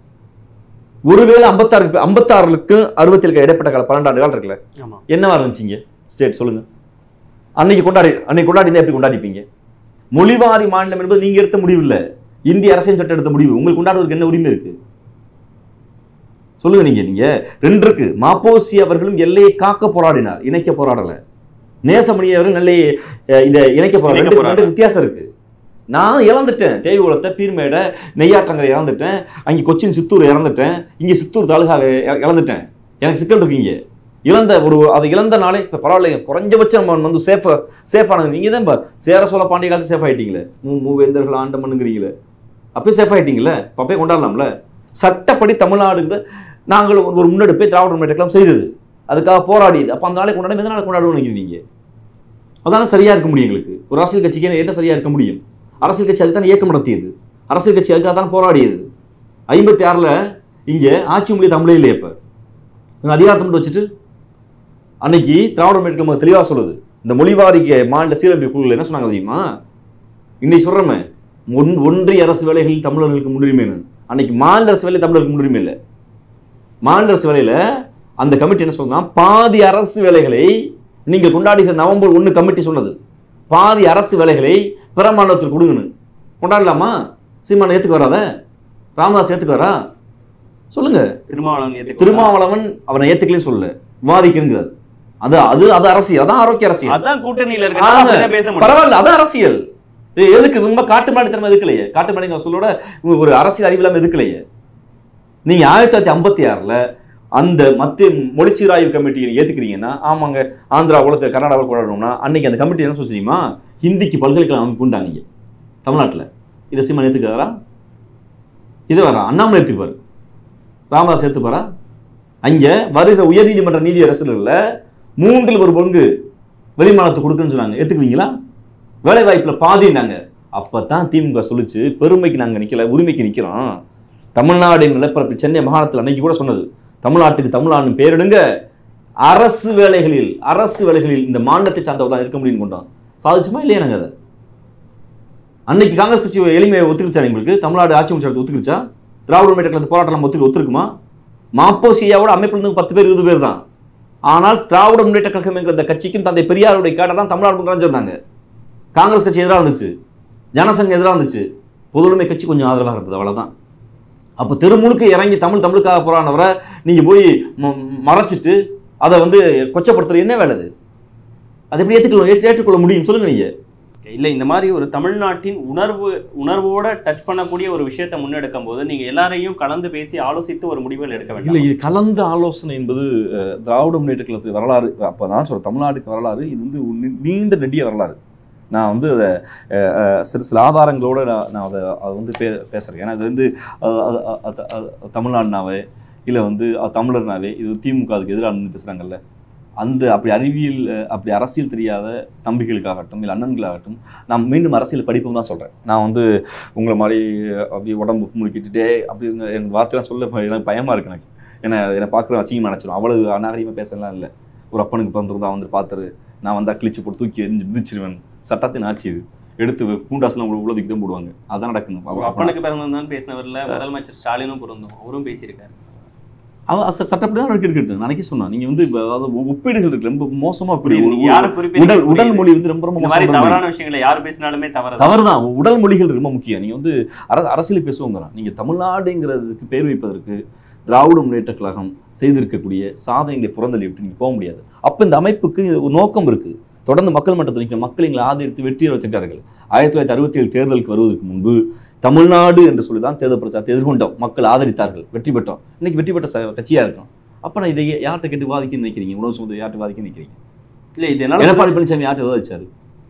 ஒருவேளை ஐம்பத்தாறு ஐம்பத்தாறுக்கு அறுபத்தேழுக்கு இடைப்பட்ட கால பன்னெண்டாண்டு காலம் இருக்குல்ல ஆமா என்னவா இருந்துச்சிங்க ஸ்டேட் சொல்லுங்க அன்னைக்கு கொண்டாடி அன்னைக்கு கொண்டாடி இருந்தா எப்படி கொண்டாடிப்பீங்க மொழிவாரி மாநிலம் என்பது நீங்க எடுத்த முடிவு இல்ல இந்திய அரசியல் சட்டம் எடுத்த முடிவு உங்களுக்கு கொண்டாடுறதுக்கு என்ன உரிமை இருக்கு சொல்லுங்க நீங்க நீங்க ரெண்டு இருக்கு மாப்போசி அவர்களும் எல்லையை காக்க போராடினார் இணைக்க போராடல நேசமணி அவர்கள் நெல்லையை அஹ், இந்த இணைக்க போராட இணைக்க ரெண்டு போராடல. ரெண்டு வித்தியாசம் இருக்கு நான் இழந்துட்டேன் தேவிகுளத்தை பீர்மேடை நெய்யாற்றங்கரை இழந்துட்டேன் அங்கே கொச்சின் சித்தூர் இறந்துட்டேன் இங்கே சித்தூர் தாலுகாவை இ- இழந்துட்டேன் எனக்கு சிக்கல் இருக்கு இங்கே இழந்த ஒரு அதை இழந்த நாளே இப்போ பரவாயில்ல குறைஞ்சபட்சம் நம்ம வந்து சேஃபாக சேஃபானது நீங்கள் தான் இப்போ சேர சோழ பாண்டிய காலத்து சேஃப் ஆகிட்டீங்களே மூ மூவேந்தர்கள் ஆண்ட மண்ணுங்கிறீங்களே அப்பயே சேஃப் ஆகிட்டீங்களே இப்போ அப்பயே கொண்டாடலாம்ல சட்டப்படி தமிழ்நாடுங்கிற நாங்கள் ஒரு ஒரு முன்னெடுப்பை திராவிட முன்னேற்ற கழகம் செய்தது அதுக்காக போராடியது அப்போ அந்த நாளை கொண்டாட எந்த நாளை கொண்டாடுவோம் நினைக்கிறீங்க அதான சரியாக இருக்க முடியும் எங்களுக்கு ஒரு அரசியல் கட்சிக்கு என்ன சரியாக இருக்க முடியும் அரசியல் கட்சி அதுக்கு தான் இயக்கம் நடத்தியது அரசியல் கட்சி அதுக்காக தான் போராடியது ஐம்பத்தி ஆறில் இங்கே ஆட்சி மொழி தமிழே இல்லை இப்போ இவங்க அதிகாரத்தை மட்டும் வச்சுட்டு அன்னைக்கு திராவிட முன்னேற்ற கழகம் தெளிவாக சொல்லுது இந்த மொழிவாரிக்கு மாநில சீரமைப்பு குழுவில் என்ன சொன்னாங்க தெரியுமா இன்னைக்கு சொல்கிறோமே ஒன் ஒன்றிய அரசு வேலைகளில் தமிழர்களுக்கு முன்னுரிமைன்னு அன்னைக்கு மாநில அரசு வேலை தமிழர்களுக்கு முன்னுரிமை இல்லை மாநில அரசு வேலையில் அந்த கமிட்டி என்ன சொல்லுன்னா பாதி அரசு வேலைகளை நீங்கள் கொண்டாடுகிற நவம்பர் ஒன்று கமிட்டி சொன்னது பாதி அரசு வேலைகளை பிற மாநிலத்திற்கு கொடுங்கன்னு கொண்டாடலாமா சீமான் ஏற்றுக்கு வராத ராமதாஸ் ஏற்றுக்கு வரா சொல்லுங்க திருமாவளவன் ஏத்துக்கொண்டார். திருமாவளவன் அவனை ஏத்துக்கலன்னு சொல்லல விவாதிக்கிறேங்கிறார் அது அது அது அரசியல் அதான் ஆரோக்கிய அரசியல் அதான் கூட்டணியில ஆமா. இருக்க பேச முடியும் பரவாயில்ல அதான் அரசியல் இது எதுக்கு ரொம்ப காட்டு மாடித்தனம் எதுக்கலையே காட்டு மாடி சொல்லோட ஒரு அரசியல் அறிவில்லாம எதுக்கலையே நீங்க ஆயிரத்தி தொள்ளாயிரத்தி ஐம்பத்தி ஆறுல அந்த மத்திய மொழி சீராய்வு கமிட்டியை ஏத்துக்கிறீங்கன்னா ஆமாங்க ஆந்திரா குளத்தை கர்நாடகாவில் கொண்டாடணும்னா அன்னைக்கு அந்த கமிட்டி என்ன சொல்ல தெரியுமா ஹிந்திக்கு பல்கலைக்கழகம் அமைப்பு உண்டாங்க இங்க தமிழ்நாட்டில் இதை சீமான் ஏத்துக்காரா இது வரா அண்ணாமலை ஏத்துக்குவார் ராமதாஸ் ஏத்துப்பாரா அங்கே வருகிற உயர்நீதிமன்ற நீதியரசர்களில் மூன்றில் ஒரு பங்கு வெளிமாநிலத்துக்கு கொடுக்குன்னு சொன்னாங்க ஏத்துக்குவீங்களா வேலை வாய்ப்பில் பாதினாங்க அப்போ தான் திமுக சொல்லுச்சு பெருமைக்கு நாங்கள் நிற்கல உரிமைக்கு நிற்கிறோம் தமிழ்நாடு நிலப்பரப்பில் சென்னை மாகாணத்தில் அன்னைக்கு கூட சொன்னது தமிழ்நாட்டுக்கு தமிழ்நாடு பேரிடுங்க அரசு வேலைகளில் அரசு வேலைகளில் இந்த மாநிலத்தை சார்ந்தவர் தான் இருக்க முடியும்னு கொண்டோம் சாதிச்சுமா இல்லையா நாங்கள் அதை அன்னைக்கு காங்கிரஸ் கட்சி எளிமையை ஒத்துக்கிச்சா உங்களுக்கு தமிழ்நாடு ஆட்சி முடிச்சு ஒத்துக்கிச்சா திராவிட முன்னேற்ற கழகத்து போராட்டம் ஒத்துக்கு ஒத்துருக்குமா மாப்போசியாவோட அமைப்பில் இருந்து பத்து பேர் இருபது பேர் தான் ஆனால் திராவிட முன்னேற்ற கழகம் என்கிற இந்த கட்சிக்கும் தந்தை பெரியாருடைய கேட்ட தான் தமிழ்நாடு நிறைஞ்சிருந்தாங்க காங்கிரஸ் கட்சி எதிராக இருந்துச்சு ஜனசங்கம் எதிராக இருந்துச்சு பொதுவுடைமை கட்சி கொஞ்சம் ஆதரவாக இருந்தது அவ்வளவுதான் அப்போ தெரு முழுக்க இறங்கி தமிழ் தமிழுக்காக போறானவரை நீங்க போய் ம- மறைச்சிட்டு அதை வந்து கொச்சப்படுத்துறது என்ன வேலை அது அதை எப்படி ஏற்றுக்கொள்ள ஏற்று- ஏற்றுக்கொள்ள முடியும் சொல்லுங்க நீங்க இல்ல இந்த மாதிரி ஒரு தமிழ்நாட்டின் உணர்வு உணர்வோட டச் பண்ணக்கூடிய ஒரு விஷயத்தை முன்னெடுக்கும் போது நீங்க எல்லாரையும் கலந்து பேசி ஆலோசித்து ஒரு முடிவுகள் எடுக்க இல்லை வேண்டும் இது கலந்த ஆலோசனை என்பது அஹ், திராவிட முன்னேற்ற கழகத்து வரலாறு அப்போ நான் சொல்கிறேன் தமிழ்நாட்டுக்கு வரலாறு இது வந்து ஒரு நீ- நீண்ட நெடிய வரலாறு நான் வந்து அதை அஹ், அஹ், சில சில ஆதாரங்களோட நான் நான் அதை அதை வந்து பே பேசுகிறேன் ஏன்னா இது வந்து அஹ், அஹ், அஹ், அஹ், அஹ், தமிழ்நாடுனாவே இல்லை வந்து அஹ், தமிழர்னாவே இது திமுக அதுக்கு எதிராக நின்று பேசுகிறாங்கல்ல அந்த அப்படி அறிவியல் அஹ், அப்படி அரசியல் தெரியாத தம்பிகளுக்காகட்டும் இல்லை அண்ணன்களாகட்டும் நான் மீண்டும் அரசியல் படிப்பும் தான் சொல்கிறேன் நான் வந்து உங்களை மாதிரி அப்படி உடம்பு முழுக்கிட்டுட்டே அப்படி இந்த- எனக்கு வார்த்தைலாம் சொல்ல ப- எனக்கு பயமாக இருக்கு எனக்கு ஏன்னா என்னை பார்க்குற அசிங்கமாக நினச்சிடும் அவ்வளவு அநாகரிகமாக பேசலாம் இல்லை ஒரு அப்பனுக்கு பிறந்திருந்தா வந்து பார்த்துரு நான் வந்தா கிழிச்சு போட்டு தூக்கி எரிஞ்சு மிதிச்சிருவேன் சட்டத்தின் ஆட்சி இது எடுத்து பூண்டாஸ்லாம் உள்ள தூக்கி தான் போடுவாங்க அதான் நடக்கணும் உங்க அப்பனுக்கு பிறந்ததான் பேசினவர்ல முதலமைச்சர் ஸ்டாலினும் பொருந்தும் அவரும் பேசியிருக்காரு அவன் ச- சட்டப்படி தான் இருக்கட்டும் நாளைக்கு சொன்னான் நீங்கள் வந்து இப்போ அதாவது ஒ- ஒப்பீடுகள் இருக்கு ரொம்ப மோசமாக இப்படி புரியுது. ஒரு- நீங்க யாரை உடல் குறிப்பிட்டு உடல் மொழி வந்து ரொம்ப ரொம்ப இந்த மாதிரி மோசமான மொழி. தவறான விஷயங்களை யார் பேசினாலுமே தவறு தவறு தான் உடல் மொழிகள் ரொம்ப முக்கியம் நீங்கள் வந்து அர அரசியல் பேசுவோங்கிறான் நீங்கள் தமிழ்நாடுங்கிறதுக்கு பேர் வைப்பதற்கு திராவிட முன்னேற்ற கழகம் செய்திருக்கக்கூடிய சாதனைகளை புறந்தள்ளி விட்டு நீங்கள் போக முடியாது அப்போ இந்த அமைப்புக்கு ஒரு நோக்கம் இருக்குது தொடர்ந்து மக்கள் மன்றத்தில் நிற்கிற மக்கள் எங்களை ஆதரித்து வெற்றியை வச்சிருக்கார்கள் ஆயிரத்தி தொள்ளாயிரத்தி அறுபத்தி ஏழு தேர்தலுக்கு வருவதற்கு முன்பு தமிழ்நாடு என்று சொல்லி தான் தேர்தல் பிரச்சாரத்தை எதிர்கொண்டோம் மக்கள் ஆதரித்தார்கள் வெற்றி பெற்றோம் இன்னைக்கு வெற்றி பெற்ற ச- கட்சியா இருக்கும் அப்போ நான் இதை யார்கிட்ட கேட்டு வாதிக்க நினைக்கிறீங்க உணவு சுமந்து யார்கிட்ட வாதிக்க நினைக்கிறீங்க இல்ல இது என்னால எடப்பாடி பழனிசாமி யார்கிட்ட விவாதிச்சாரு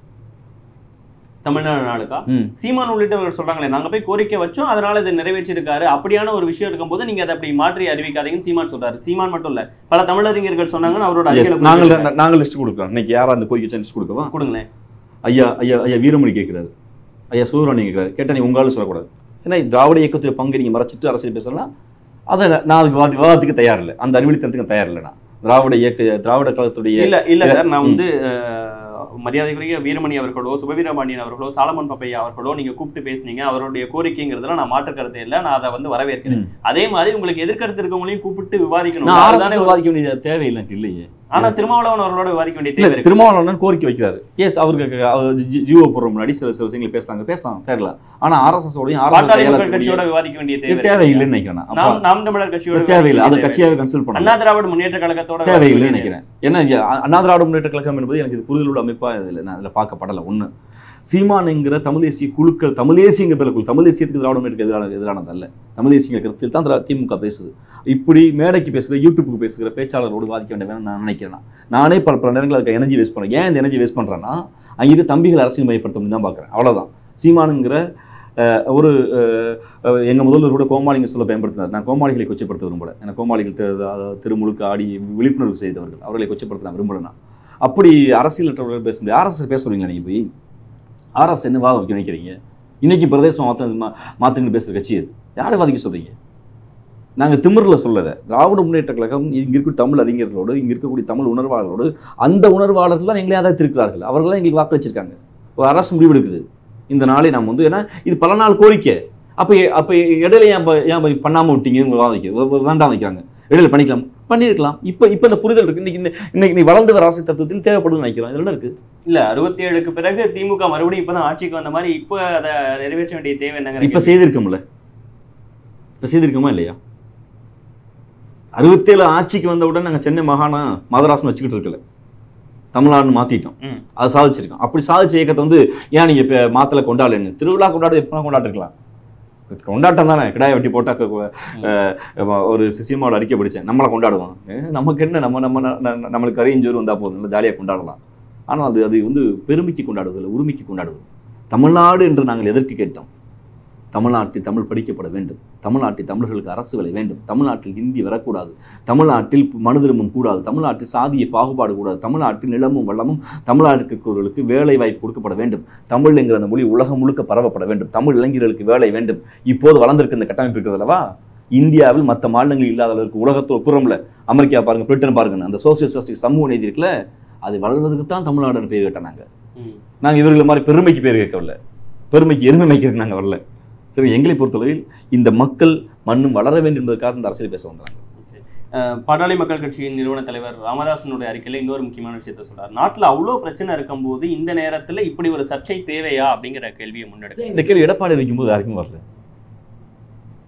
தமிழ்நாடு நாளுக்கா ம் சீமான் உள்ளிட்டவர்கள் சொல்றாங்களே நாங்க போய் கோரிக்கை வச்சோம் அதனால இதை நிறைவேற்றிருக்காரு அப்படியான ஒரு விஷயம் இருக்கும்போது நீங்க அதை அப்படி மாற்றி அறிவிக்காதீங்கன்னு சீமான் சொல்றாரு சீமான் மட்டும் இல்ல பல தமிழறிஞர்கள் சொன்னாங்கன்னு அவரோட Yes, அறிக்கையில நாங்கள் குறிப்பிட்டிருக்காரு. நாங்கள் லிஸ்ட் கொடுக்குறோம் இன்னைக்கு யாரா அந்த கோரிக்கை லிஸ்ட் கொடுக்கவா கொடுங்களேன் ஐயா ஐயா ஐயா வீரமணி கேட்குறாரு ஐயா சூரமணி கேட்குறாரு கேட்டால் நீ உங்களாலும் சொல்லக்கூடாது ஏன்னா திராவிட இயக்கத்துடைய பங்கை நீங்கள் மறைச்சிட்டு அரசியல் பேசலாம் அதை நான் அதுக்கு விவாதி- விவாதத்துக்கு தயார் இல்லை அந்த அறிவித்தனத்துக்கு தயார் இல்லை நான் திராவிட இயக்க திராவிட கழகத்துடைய இல்ல இல்ல சார் நான் வந்து அஹ், மரியாதைக்குரிய வீரமணி அவர்களோ சுபவீரபாண்டியன் அவர்களோ சாலமன் பப்பையா அவர்களோ நீங்க கூப்பிட்டு பேசுனீங்க அவருடைய கோரிக்கைங்கிறதுல நான் மாற்று கருத்து இல்லை நான் அதை வந்து வரவேற்கிறேன் ம். அதே மாதிரி உங்களுக்கு எதிர்கருத்து இருக்கவங்களையும் கூப்பிட்டு விவாதிக்கணும் நான் அதுதானே அரசு விவாதிக்க வேண்டிய தேவையில்லை எனக்கு இல்லையே ஆனா திருமாவளவன் அவர்களோட விவாதிக்க வேண்டிய தேவை இல்லை இருக்கு திருமாவளவன் கோரிக்கை வைக்கிறாரு எஸ் அவருக்கு அவர் ஜி- ஜீவோ போடுற முன்னாடி சில சில விஷயங்கள் பேசுறாங்க பேசலாம் தெரியல ஆனால் ஆர்எஸ்எஸ் உடைய பாட்டாளி மக்கள் ஆர்எஸ் கட்சியோட விவாதிக்க வேண்டிய தேவை இது இருக்கு. தேவையில்லைன்னு நினைக்கிறேன் நான். நாம் அப்ப நாம் தமிழர் கட்சியோட இது தேவையில்லை அதை விவாதிக்க வேண்டிய கட்சியாவே கன்சல்ட் தேவை. பண்ணலாம் அண்ணா திராவிட முன்னேற்ற கழகத்தோட தேவையில்லைன்னு விவாதிக்க வேண்டிய நினைக்கிறேன் ஏன்னா இங்க அ- அண்ணா திராவிட முன்னேற்ற கழகம் என்பது எனக்கு இது புரிதல் உள்ள அமைப்பாக இதில் நான் அதில் பார்க்கப்படலை ஒன்று சீமான் என்கிற தமிழ் தேசிய குழுக்கள் தமிழ் தேசியங்கிற பேரில் குழு தமிழ் தேசியத்துக்கு திராவிட முன்னேற்ற எதிரான எதிரானது அல்ல தமிழ் தேசிய கருத்தில் தான் திரா- திமுக பேசுது இப்படி மேடைக்கு பேசுகிற யூடியூப்புக்கு பேசுகிற பேச்சாளரோடு வாதிக்க வேண்டாம் நான் நினைக்கிறேன் நான். நானே பல பல நேரங்கள் அதுக்கு எனர்ஜி வேஸ்ட் பண்ணுறேன் ஏன் இந்த எனர்ஜி வேஸ்ட் பண்ணுறேன்னா அங்கே இருக்க தம்பிகள் அரசியல் மையப்படுத்த முடியும் தான் பார்க்குறேன் அவ்வளோதான் சீமானுங்கிற அஹ், ஒரு அஹ், எங்கள் முதல்வர் கூட கோமாளிங்க சொல்ல பயன்படுத்தினார் நான் கோமாளிகளை கொச்சைப்படுத்த விரும்பல ஏன்னா கோமாளிகள் திரு- அதாவது திருமுழுக்கு ஆடி விழிப்புணர்வு செய்தவர்கள் அவர்களை கொச்சைப்படுத்த நான் விரும்பல நான் அப்படி அரசியலற்றவர்கள் பேச முடியாது ஆர்எஸ்எஸ் பேச சொல்றீங்களா நீங்கள் போய் ஆர்எஸ் என்ன வாத வைக்க நினைக்கிறீங்க இன்னைக்கு பிரதேசம் மாற்ற மாற்றுங்கன்னு பேசுகிற கட்சி அது யாரை வாதிக்க சொல்கிறீங்க நாங்கள் திமிரில் சொல்லலை திராவிட முன்னேற்ற கழகம் இங்கே இருக்க தமிழ் அறிஞர்களோடு இங்கே இருக்கக்கூடிய தமிழ் உணர்வாளர்களோடு அந்த உணர்வாளர்கள் தான் எங்களை ஆதரித்திருக்கிறார்கள் அவர்கள் தான் எங்களுக்கு வாக்கு வச்சிருக்காங்க ஒரு அரசு முடிவெடுக்குது இந்த நாளை நாம் வந்து ஏன்னா இது பல நாள் கோரிக்கை அப்போ அப்போ இடையில ஏன் ப- ஏன் ப- பண்ணாமல் விட்டீங்க வாதிக்க வேண்டாம் வைக்கிறாங்க இடையில பண்ணிக்கலாம் பண்ணியிருக்கலாம் இப்போ இப்போ இந்த புரிதல் இருக்கு இன்னைக்கு இந்த- இன்னைக்கு நீ வளர்ந்து வர அரசியல் தத்துவத்தில் தேவைப்படுதுன்னு நினைக்கிறோம் இதில் என்ன இருக்கு இல்ல அறுபத்தி ஏழுக்கு பிறகு திமுக மறுபடியும் இப்பதான் ஆட்சிக்கு வந்த மாதிரி இப்ப அதை நிறைவேற்ற வேண்டிய தேவை என்னங்கிற இப்போ கேள்வி. செய்திருக்கோம்ல இப்போ செய்திருக்கோமா இல்லையா அறுபத்தேழு ஆட்சிக்கு வந்த உடனே நாங்கள் சென்னை மாகாணம் மதராசன் வச்சுக்கிட்டு இருக்கல தமிழ்நாடுன்னு மாற்றிட்டோம் ம். அது சாதிச்சிருக்கோம் அப்படி சாதிச்ச இயக்கத்தை வந்து ஏன் நீங்கள் இப்போ மாத்தலை கொண்டாடலன்னு திருவிழா கொண்டாடு எப்போ கொண்டாட்டிருக்கலாம் கொண்டாட்டம் தானே கிடாயை வெட்டி போட்டால் ஒரு சிசியமாவோட அறிக்கை படித்தேன் நம்மளை கொண்டாடுவோம் அஹ் நமக்கு என்ன நம்ம நம்ம ந- ந- நம்மளுக்கு கரையஞ்சோறு வந்தால் போதும் நல்லா ஜாலியாக கொண்டாடலாம் ஆனால் அது அது வந்து பெருமைக்கு கொண்டாடுவது இல்லை உரிமைக்கு கொண்டாடுவது தமிழ்நாடு என்று நாங்கள் எதற்கு கேட்டோம் தமிழ்நாட்டில் தமிழ் படிக்கப்பட வேண்டும் தமிழ்நாட்டில் தமிழர்களுக்கு அரசுகளை வேண்டும் தமிழ்நாட்டில் ஹிந்தி வரக்கூடாது தமிழ்நாட்டில் மனு திரும்பம் கூடாது தமிழ்நாட்டில் சாதிய பாகுபாடு கூடாது தமிழ்நாட்டில் நிலமும் வளமும் தமிழ்நாட்டுக்கு வேலை வாய்ப்பு கொடுக்கப்பட வேண்டும் தமிழ் என்கிற அந்த மொழி உலகம் முழுக்க பரவப்பட வேண்டும் தமிழ் இளைஞர்களுக்கு வேலை வேண்டும் இப்போது வளர்ந்திருக்க இந்த கட்டமைப்பு இருக்கிறது அல்லவா இந்தியாவில் மற்ற மாநிலங்கள் இல்லாத அளவுக்கு உலகத்தோட புறம்ல அமெரிக்கா பாருங்க பிரிட்டன் பாருங்க அந்த சோசியல் ஜஸ்டிஸ் சமூக நீதி இருக்குல்ல அது வளர்வதற்கு தான் தமிழ்நாடுன்னு பேர் கேட்டாங்க ம். நாங்கள் இவர்களை மாதிரி பெருமைக்கு பேர் கேட்கவில்லை பெருமைக்கு எருமை மேய்க்கிறதுக்கு நாங்கள் வரல சரி எங்களை பொறுத்தளவில் இந்த மக்கள் மண்ணும் வளர வேண்டும் என்பதற்காக இந்த அரசியல் பேச வந்தாங்க அஹ், பாட்டாளி மக்கள் கட்சியின் நிறுவன தலைவர் ராமதாசனுடைய அறிக்கையில இன்னொரு முக்கியமான விஷயத்த சொல்றாரு நாட்டுல அவ்வளவு பிரச்சனை இருக்கும்போது இந்த நேரத்துல இப்படி ஒரு சர்ச்சை தேவையா அப்படிங்கிற கேள்வியை முன்னெடுக்க இந்த கேள்வி எடப்பாடி வைக்கும்போது யாருக்கும் வரல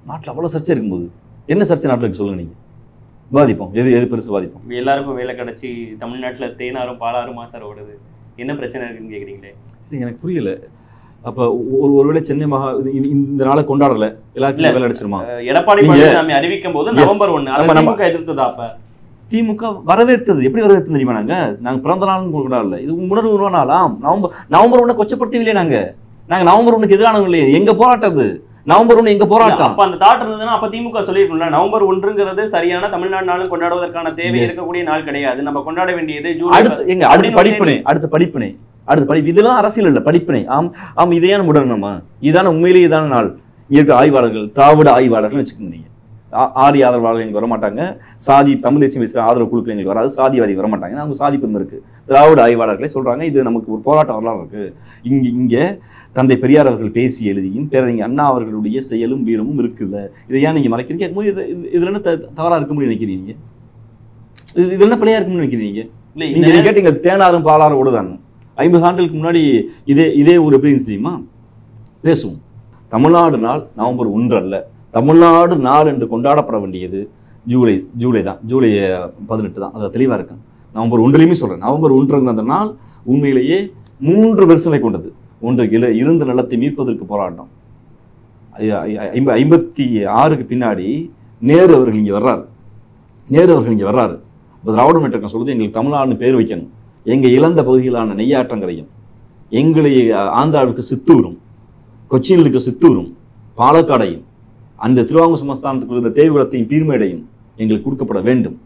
நாட்டில் அவ்வளோ சர்ச்சை இருக்கும்போது என்ன சர்ச்சை நாட்டில் இருக்கு சொல்லுங்க நீங்கள் விவாதிப்போம் எது எது பெருசு விவாதிப்போம் எல்லாருக்கும் வேலை கிடைச்சி தமிழ்நாட்டுல தேனாரும் பாலாறும் மாசார் ஓடுது என்ன பிரச்சனை இருக்குன்னு கேக்குறீங்களே இது எனக்கு புரியல அப்போ ஒரு ஒருவேளை சென்னை மகா இது- இது- இந்த நாளை கொண்டாடல எல்லாருக்கும் வேலை அடிச்சிருமா அஹ் எடப்பாடி நீங்க- பழனிசாமி அறிவிக்கும் போது Yes. நவம்பர் ஒண்ணு அதை நம்ம- நம்ம- திமுக எதிர்த்ததா அப்ப திமுக வரவேற்றது எப்படி வரவேற்றது தெரியுமா நாங்க நாங்க பிறந்த நாளும் கொண்டாடல இது உணர்வு உருவ நாளாம் நவம்பர் நவம்பர் ஒண்ணை கொச்சப்படுத்தவில்லையே நாங்க நாங்க நவம்பர் ஒண்ணுக்கு எதிரானவங்க இல்லையே எங்க போராட்டம் அது நவம்பர் ஒண்ணு எங்க போராட்டம் அப்ப அந்த தாட் இருந்ததுன்னா அப்ப திமுக சொல்லிருக்கும்ல நவம்பர் ஒன்றுங்கிறது சரியான தமிழ்நாடு நாளும் கொண்டாடுவதற்கான தேவை Yes. இருக்கக்கூடிய நாள் கிடையாது நம்ம கொண்டாட வேண்டியது ஜூலை அடுத்து எங்க அடுத்து படிப்பினை அடுத்து படிப்பினை அடுத்து படிப்பு இதெல்லாம் அரசியல் இல்ல படிப்பினை ஆம் ஆம் இதையான முடணுமா இதான உண்மையிலேயே இதான நாள் இங்க இருக்க ஆய்வாளர்கள் திராவிட ஆய்வாளர்கள் வச்சுக்கோங்க நீங்க ஆ- ஆரிய ஆதரவாளர்கள் எங்களுக்கு வர மாட்டாங்க சாதி தமிழ் தேசியம் பேசுகிற ஆதரவு குழுக்கள் எங்களுக்கு வராது சாதிவாதி வர மாட்டாங்க அவங்க சாதி பெருமை இருக்கு திராவிட ஆய்வாளர்களே சொல்றாங்க இது நமக்கு ஒரு போராட்ட வரலாறு இருக்கு இங்க இங்க தந்தை பெரியார் அவர்கள் பேசி எழுதியும் பேரறிஞர் அண்ணா அவர்களுடைய செயலும் வீரமும் இருக்குல்ல இதை ஏன் நீங்க மறைக்கிறீங்க கேட்கும்போது இது இது- இதுல என்ன த- தவறா இருக்க முடியும் நினைக்கிறீங்க இது இது என்ன பிள்ளையா இருக்கும்னு நினைக்கிறீங்க இல்ல நீங்க இந்த நீங்க கேட்டீங்க தேனாரும் பாலாரும் ஓடுதாங்க ஐம்பது ஆண்டுகளுக்கு முன்னாடி இதே இதே ஒரு எப்படி இருந்துச்சு தெரியுமா பேசுவோம் தமிழ்நாடு நாள் நவம்பர் ஒன்று அல்ல தமிழ்நாடு நாள் என்று கொண்டாடப்பட வேண்டியது ஜூலை ஜூலை தான் ஜூலை பதினெட்டு தான் அது தெளிவாக இருக்கும் நவம்பர் ஒன்றுலையுமே சொல்கிறேன் நவம்பர் ஒன்றுங்கிற அந்த நாள் உண்மையிலேயே மூன்று வருஷங்களை கொண்டது ஒன்று இல இருந்த நிலத்தை மீட்பதற்கு போராட்டம் ஐ- ஐ- ஐம்ப ஐம்பத்தி ஆறுக்கு பின்னாடி நேரு அவர்கள் இங்கே வர்றாரு நேரு அவர்கள் இங்கே வர்றாரு இப்போ திராவிட முன்னேற்றம் சொல்லுது எங்களுக்கு தமிழ்நாடுன்னு பேர் வைக்கணும் எங்கள் இழந்த பகுதிகளான நெய்யாற்றங்கரையும் எங்களை அஹ், ஆந்திராவுக்கு சித்தூரும் கொச்சியிலுக்கு சித்தூரும் பாலக்காடையும் அந்த திருவாங்கூர் சமஸ்தானத்துக்கு இருந்த தேவிகுளத்தையும் பீர்மேடையும் எங்களுக்கு கொடுக்கப்பட வேண்டும்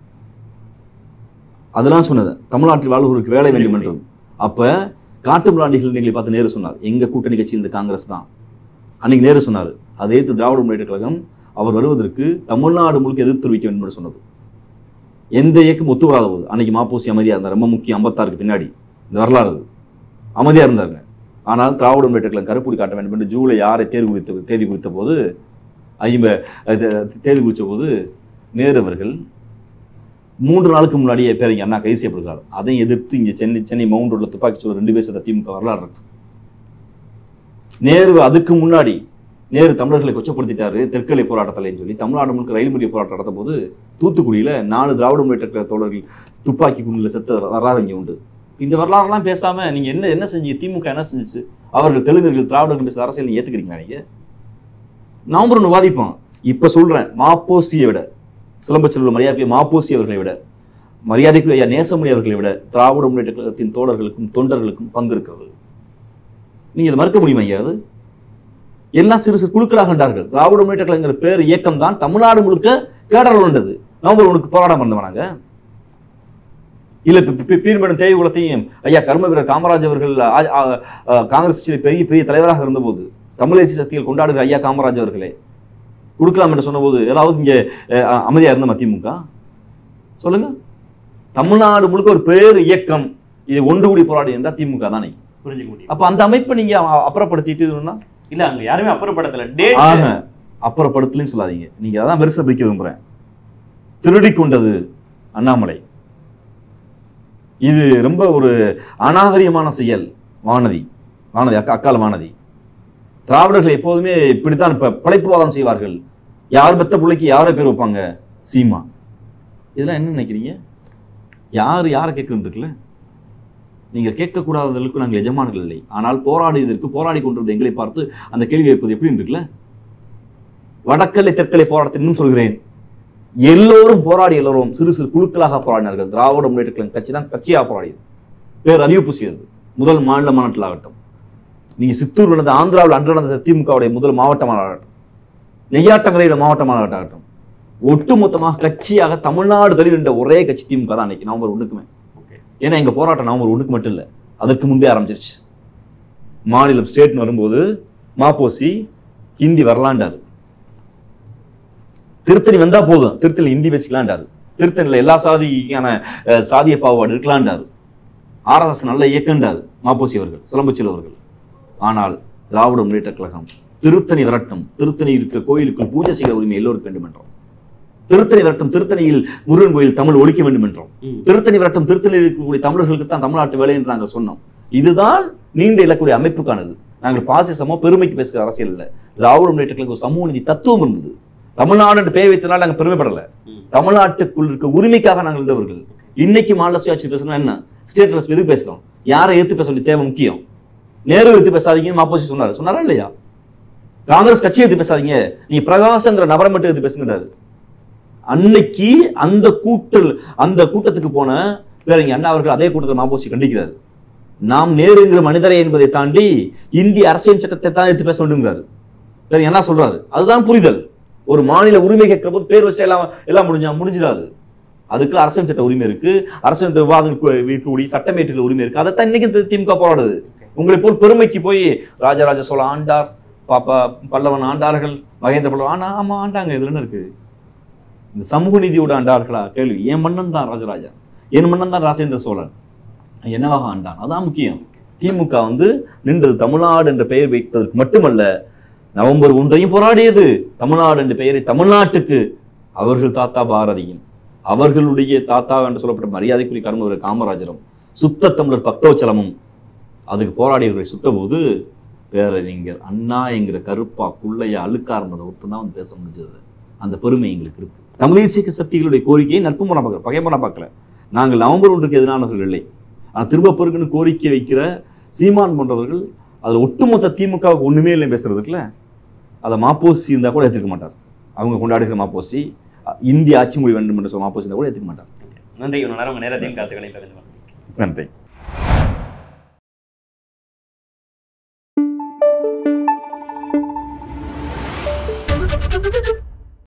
அதெல்லாம் சொன்னது தமிழ்நாட்டில் வாழ்வோருக்கு வேலை வேண்டும் என்றது அப்போ காட்டு மிராண்டிகள் எங்களை பார்த்து நேரு சொன்னார் எங்கள் கூட்டணி கட்சி இந்த காங்கிரஸ் தான் அன்னைக்கு நேரு சொன்னார் அதை எதிர்த்து திராவிட முன்னேற்ற கழகம் அவர் வருவதற்கு தமிழ்நாடு முழுக்க எதிர்த்து தெரிவிக்க வேண்டும் என்று சொன்னது எந்த இயக்கம் ஒத்து வராத போது அன்னைக்கு மாப்போசி அமைதியாக இருந்தார் ரொம்ப முக்கியம் ஐம்பத்தாறுக்கு பின்னாடி இந்த வரலாறு அது அமைதியாக இருந்தாருங்க ஆனால் திராவிட முன்னேற்ற கழகம் கருப்புடி காட்ட வேண்டும் என்று ஜூலை ஆறை தேதி குறித்த தேதி குறித்த போது ஐம்ப அது தேதி குறித்த போது நேரு அவர்கள் மூன்று நாளுக்கு முன்னாடியே பேரங்க அண்ணா கைது செய்யப்படுகிறார் அதையும் எதிர்த்து இங்கே சென்னை சென்னை மவுண்ட் ரோட்ல துப்பாக்கி சூடு ரெண்டு பேர் சேர்ந்த திமுக வரலாறு இருக்கு நேரு அதுக்கு முன்னாடி நேரு தமிழர்களை கொச்சப்படுத்திட்டாரு தெற்கலை போராட்டத்தில்னு சொல்லி தமிழ்நாடு முழுக்க ரயில் மறியல் போராட்டம் நடத்த போது தூத்துக்குடியில் நாலு திராவிட முன்னேற்ற கழக தோழர்கள் துப்பாக்கி குண்டில் செத்த வரலாறு இங்கே உண்டு இந்த வரலாறுலாம் பேசாம நீங்க என்ன என்ன செஞ்சீங்க திமுக என்ன செஞ்சுச்சு அவர்கள் தெலுங்கர்கள் திராவிடர்கள் பேசுற அரசியல் நீங்க ஏத்துக்கிறீங்களா நீங்க நவம்பர் ஒன்று வாதிப்போம் இப்ப சொல்றேன் மாப்போசியை விட சிலம்பச்செல்வ மரியாதை மாப்போசி அவர்களை விட மரியாதைக்குரிய ஐயா நேசமணி அவர்களை விட திராவிட முன்னேற்ற கழகத்தின் தோழர்களுக்கும் தொண்டர்களுக்கும் பங்கு இருக்கிறது நீங்க இதை மறுக்க முடியுமா ஐயா அது எல்லாம் சிறு சிறு குழுக்களாக கண்டார்கள் திராவிட முன்னேற்ற கழகங்கிற பேர் இயக்கம் தான் தமிழ்நாடு முழுக்க கேடல் கொண்டது நவம்பர் ஒன்றுக்கு போராட்டம் பண்ணவனாங்க இல்ல பி- பி- பீர்மேடம் தேவி குலத்தையும் ஐயா கர்ம வீரர் காமராஜ் அவர்கள் ஆ- ஆ- ஆ, காங்கிரஸ் கட்சியில் பெரிய பெரிய தலைவராக இருந்தபோது தமிழேசி சக்திகள் கொண்டாடுகிற ஐயா காமராஜ் அவர்களே கொடுக்கலாம் என்று சொன்னபோது ஏதாவது இங்கே அஹ், அமைதியா இருந்த மதிமுக சொல்லுங்க தமிழ்நாடு முழுக்க ஒரு பேர் இயக்கம் இது ஒன்று கூடி போராடி என்றால் திமுக தானே புரிஞ்சுக்க முடியும் அப்ப அந்த அமைப்பை நீங்க அ- அப்புறப்படுத்திட்டு இதுன்னா இல்ல அங்க யாருமே அப்புறப்படுத்தல டேட் ஆக அப்புறப்படுத்தலையும் சொல்லாதீங்க நீங்க அதான் பெருசா பிரிக்க விரும்புறேன் திருடி கொண்டது அண்ணாமலை இது ரொம்ப ஒரு அநாகரிகமான செயல் வானதி வானதி அக்கா அக்கால வானதி திராவிடர்கள் எப்போதுமே இப்படித்தான் இப்ப படைப்புவாதம் செய்வார்கள் யார் பெத்த பிள்ளைக்கு யாரை பேர் வைப்பாங்க சீமா இதெல்லாம் என்ன நினைக்கிறீங்க யார் யாரை கேட்கணும் இருக்குல்ல நீங்கள் கேட்கக்கூடாததற்கு நாங்கள் எஜமானர்கள் இல்லை ஆனால் போராடியதற்கு போராடி கொண்டிருந்த எங்களை பார்த்து அந்த கேள்வி கேட்பது எப்படி இருக்குல்ல வடக்கலை தெற்கலை போராட்டத்தை இன்னும் சொல்கிறேன் எல்லோரும் போராடி எல்லோரும் சிறு சிறு குழுக்களாக போராடினார்கள் திராவிட முன்னேற்ற கழகம் கட்சி தான் கட்சியாக போராடியது பேர் அறிவு பூசியது முதல் மாநில மாநாட்டில் ஆகட்டும் நீங்க சித்தூர் நடந்த ஆந்திராவில் அன்று நடந்த திமுகவுடைய முதல் மாவட்ட மாநாட்டம் நெய்யாட்டங்கரையில் மாவட்ட மாநாட்டம் ஆகட்டும் ஒட்டுமொத்தமாக கட்சியாக தமிழ்நாடு தழுவின்ற ஒரே கட்சி திமுக தான் அன்னைக்கு நவம்பர் ஒன்றுக்குமே ஓகே ஏன்னா எங்க போராட்டம் நவம்பர் ஒன்றுக்கு மட்டும் இல்லை அதற்கு முன்பே ஆரம்பிச்சிருச்சு மாநிலம் ஸ்டேட்னு வரும்போது மாப்போசி ஹிந்தி வரலாண்டாரு திருத்தணி வந்தா போதும் திருத்தணி ஹிந்தி பேசிக்கலான்டாரு திருத்தணியில் எல்லா சாதிக்கான அஹ், சாதிய பாகுபாடு இருக்கலான்டாரு ஆர்எஸ்எஸ் நல்ல இயக்கண்டாரு மாப்போசி அவர்கள் சிலம்புச்சில் அவர்கள் ஆனால் திராவிட முன்னேற்ற கழகம் திருத்தணி விரட்டும் திருத்தணி இருக்க கோயிலுக்குள் பூஜை செய்ய உரிமை எல்லோருக்கும் வேண்டும் என்றோம் திருத்தணி விரட்டும் திருத்தணியில் முருகன் கோயில் தமிழ் ஒழிக்க வேண்டும் என்றோம் ம். திருத்தணி விரட்டும் திருத்தணியில் இருக்கக்கூடிய தமிழர்களுக்கு தான் தமிழ்நாட்டு வேலை என்று நாங்கள் சொன்னோம் இதுதான் நீண்ட இலக்குடைய அமைப்புக்கானது நாங்கள் பாசிசமோ பெருமைக்கு பேசுகிற அரசியல் இல்லை திராவிட முன்னேற்ற கழகம் ஒரு சமூக நீதி தத்துவம் இருந்தது தமிழ்நாடு என்று பெயர் வைத்தனால நாங்கள் பெருமைப்படலை ம். தமிழ்நாட்டுக்குள் இருக்க உரிமைக்காக நாங்கள் இருந்தவர்கள் இன்னைக்கு மாநில சுயாட்சி பேசணும் என்ன ஸ்டேட்லெஸ் எதுக்கு பேசுறோம் யாரை எடுத்து பேச வேண்டிய தேவை முக்கியம் நேரு எடுத்து பேசாதீங்கன்னு மாப்போசி சொன்னார் சொன்னாரா இல்லையா காங்கிரஸ் கட்சியை எடுத்து பேசாதீங்க நீங்க பிரகாசங்கிற நபரை மட்டும் எடுத்து பேசுங்கிறாரு அன்னைக்கு அந்த கூட்டல் அந்த கூட்டத்துக்கு போன பேரங்க அண்ணா அவர்கள் அதே கூட்டத்தில் மாப்போசி கண்டிக்கிறார் நாம் நேருங்கிற மனிதரை என்பதை தாண்டி இந்திய அரசியல் சட்டத்தை தான் எடுத்து பேச வேண்டுங்கிறாரு வேற என்ன சொல்றாரு அதுதான் புரிதல் ஒரு மாநில உரிமை கேட்கிற போது பேர் வச்சுட்டு எல்லாம் எல்லாம் முடிஞ்சா முடிஞ்சிடாது அதுக்கு அரசியல் சட்ட உரிமை இருக்கு அரசியல் விவாதம் இருக்கக்கூடிய சட்டமேற்றுகள் உரிமை இருக்கு அதைத்தான் இன்னைக்கு இந்த திமுக போராடுது உங்களை போல் பெருமைக்கு போய் ராஜராஜ சோழ ஆண்டார் பாப்பா பல்லவன் ஆண்டார்கள் மகேந்திர பல்லவன் ஆனா ஆமா ஆண்டாங்க இதுல என்ன இருக்கு இந்த சமூக நீதியோட ஆண்டார்களா கேள்வி என் மன்னன் தான் ராஜராஜன் என் மன்னன் தான் ராஜேந்திர சோழன் என்னவாக ஆண்டான் அதான் முக்கியம் திமுக வந்து நின்றது தமிழ்நாடு என்ற பெயர் வைப்பதற்கு மட்டுமல்ல நவம்பர் ஒன்றையும் போராடியது தமிழ்நாடு என்ற பெயரை தமிழ்நாட்டுக்கு அவர்கள் தாத்தா பாரதியும் அவர்களுடைய தாத்தா என்று சொல்லப்பட்ட மரியாதைக்குரிய கர்மவர் காமராஜரும் சுத்த தமிழர் பக்தவச்சலமும் அதுக்கு போராடியவர்களை சுட்டபோது பேரறிஞர் அண்ணா என்கிற கருப்பா குள்ளையா அழுக்கா இருந்ததை ஒருத்தன் தான் வந்து பேச முடிஞ்சது அந்த பெருமை எங்களுக்கு இருக்கு தமிழ் தேசிய சக்திகளுடைய கோரிக்கையை நட்புமுறை பார்க்கல பகைமுறை பார்க்கல நாங்கள் நவம்பர் ஒன்றுக்கு எதிரானவர்கள் இல்லை ஆனால் திரும்ப பெருக்குன்னு கோரிக்கை வைக்கிற சீமான் போன்றவர்கள் அதில் ஒட்டுமொத்த திமுகவுக்கு ஒன்றுமே இல்லை பேசுறதுக்குல அதை மாப்போசி இருந்தால் கூட ஏற்றுக்க மாட்டார் அவங்க கொண்டாடுகிற மாப்போசி இந்திய ஆட்சி மொழி வேண்டும் என்று சொல்ல மாப்போசி இருந்தால் கூட ஏற்றுக்க மாட்டார் நன்றி இவ்வளவு நேரம் உங்க நேரத்தையும் கருத்துக்களையும் பகிர்ந்து கொண்டீங்க. நன்றி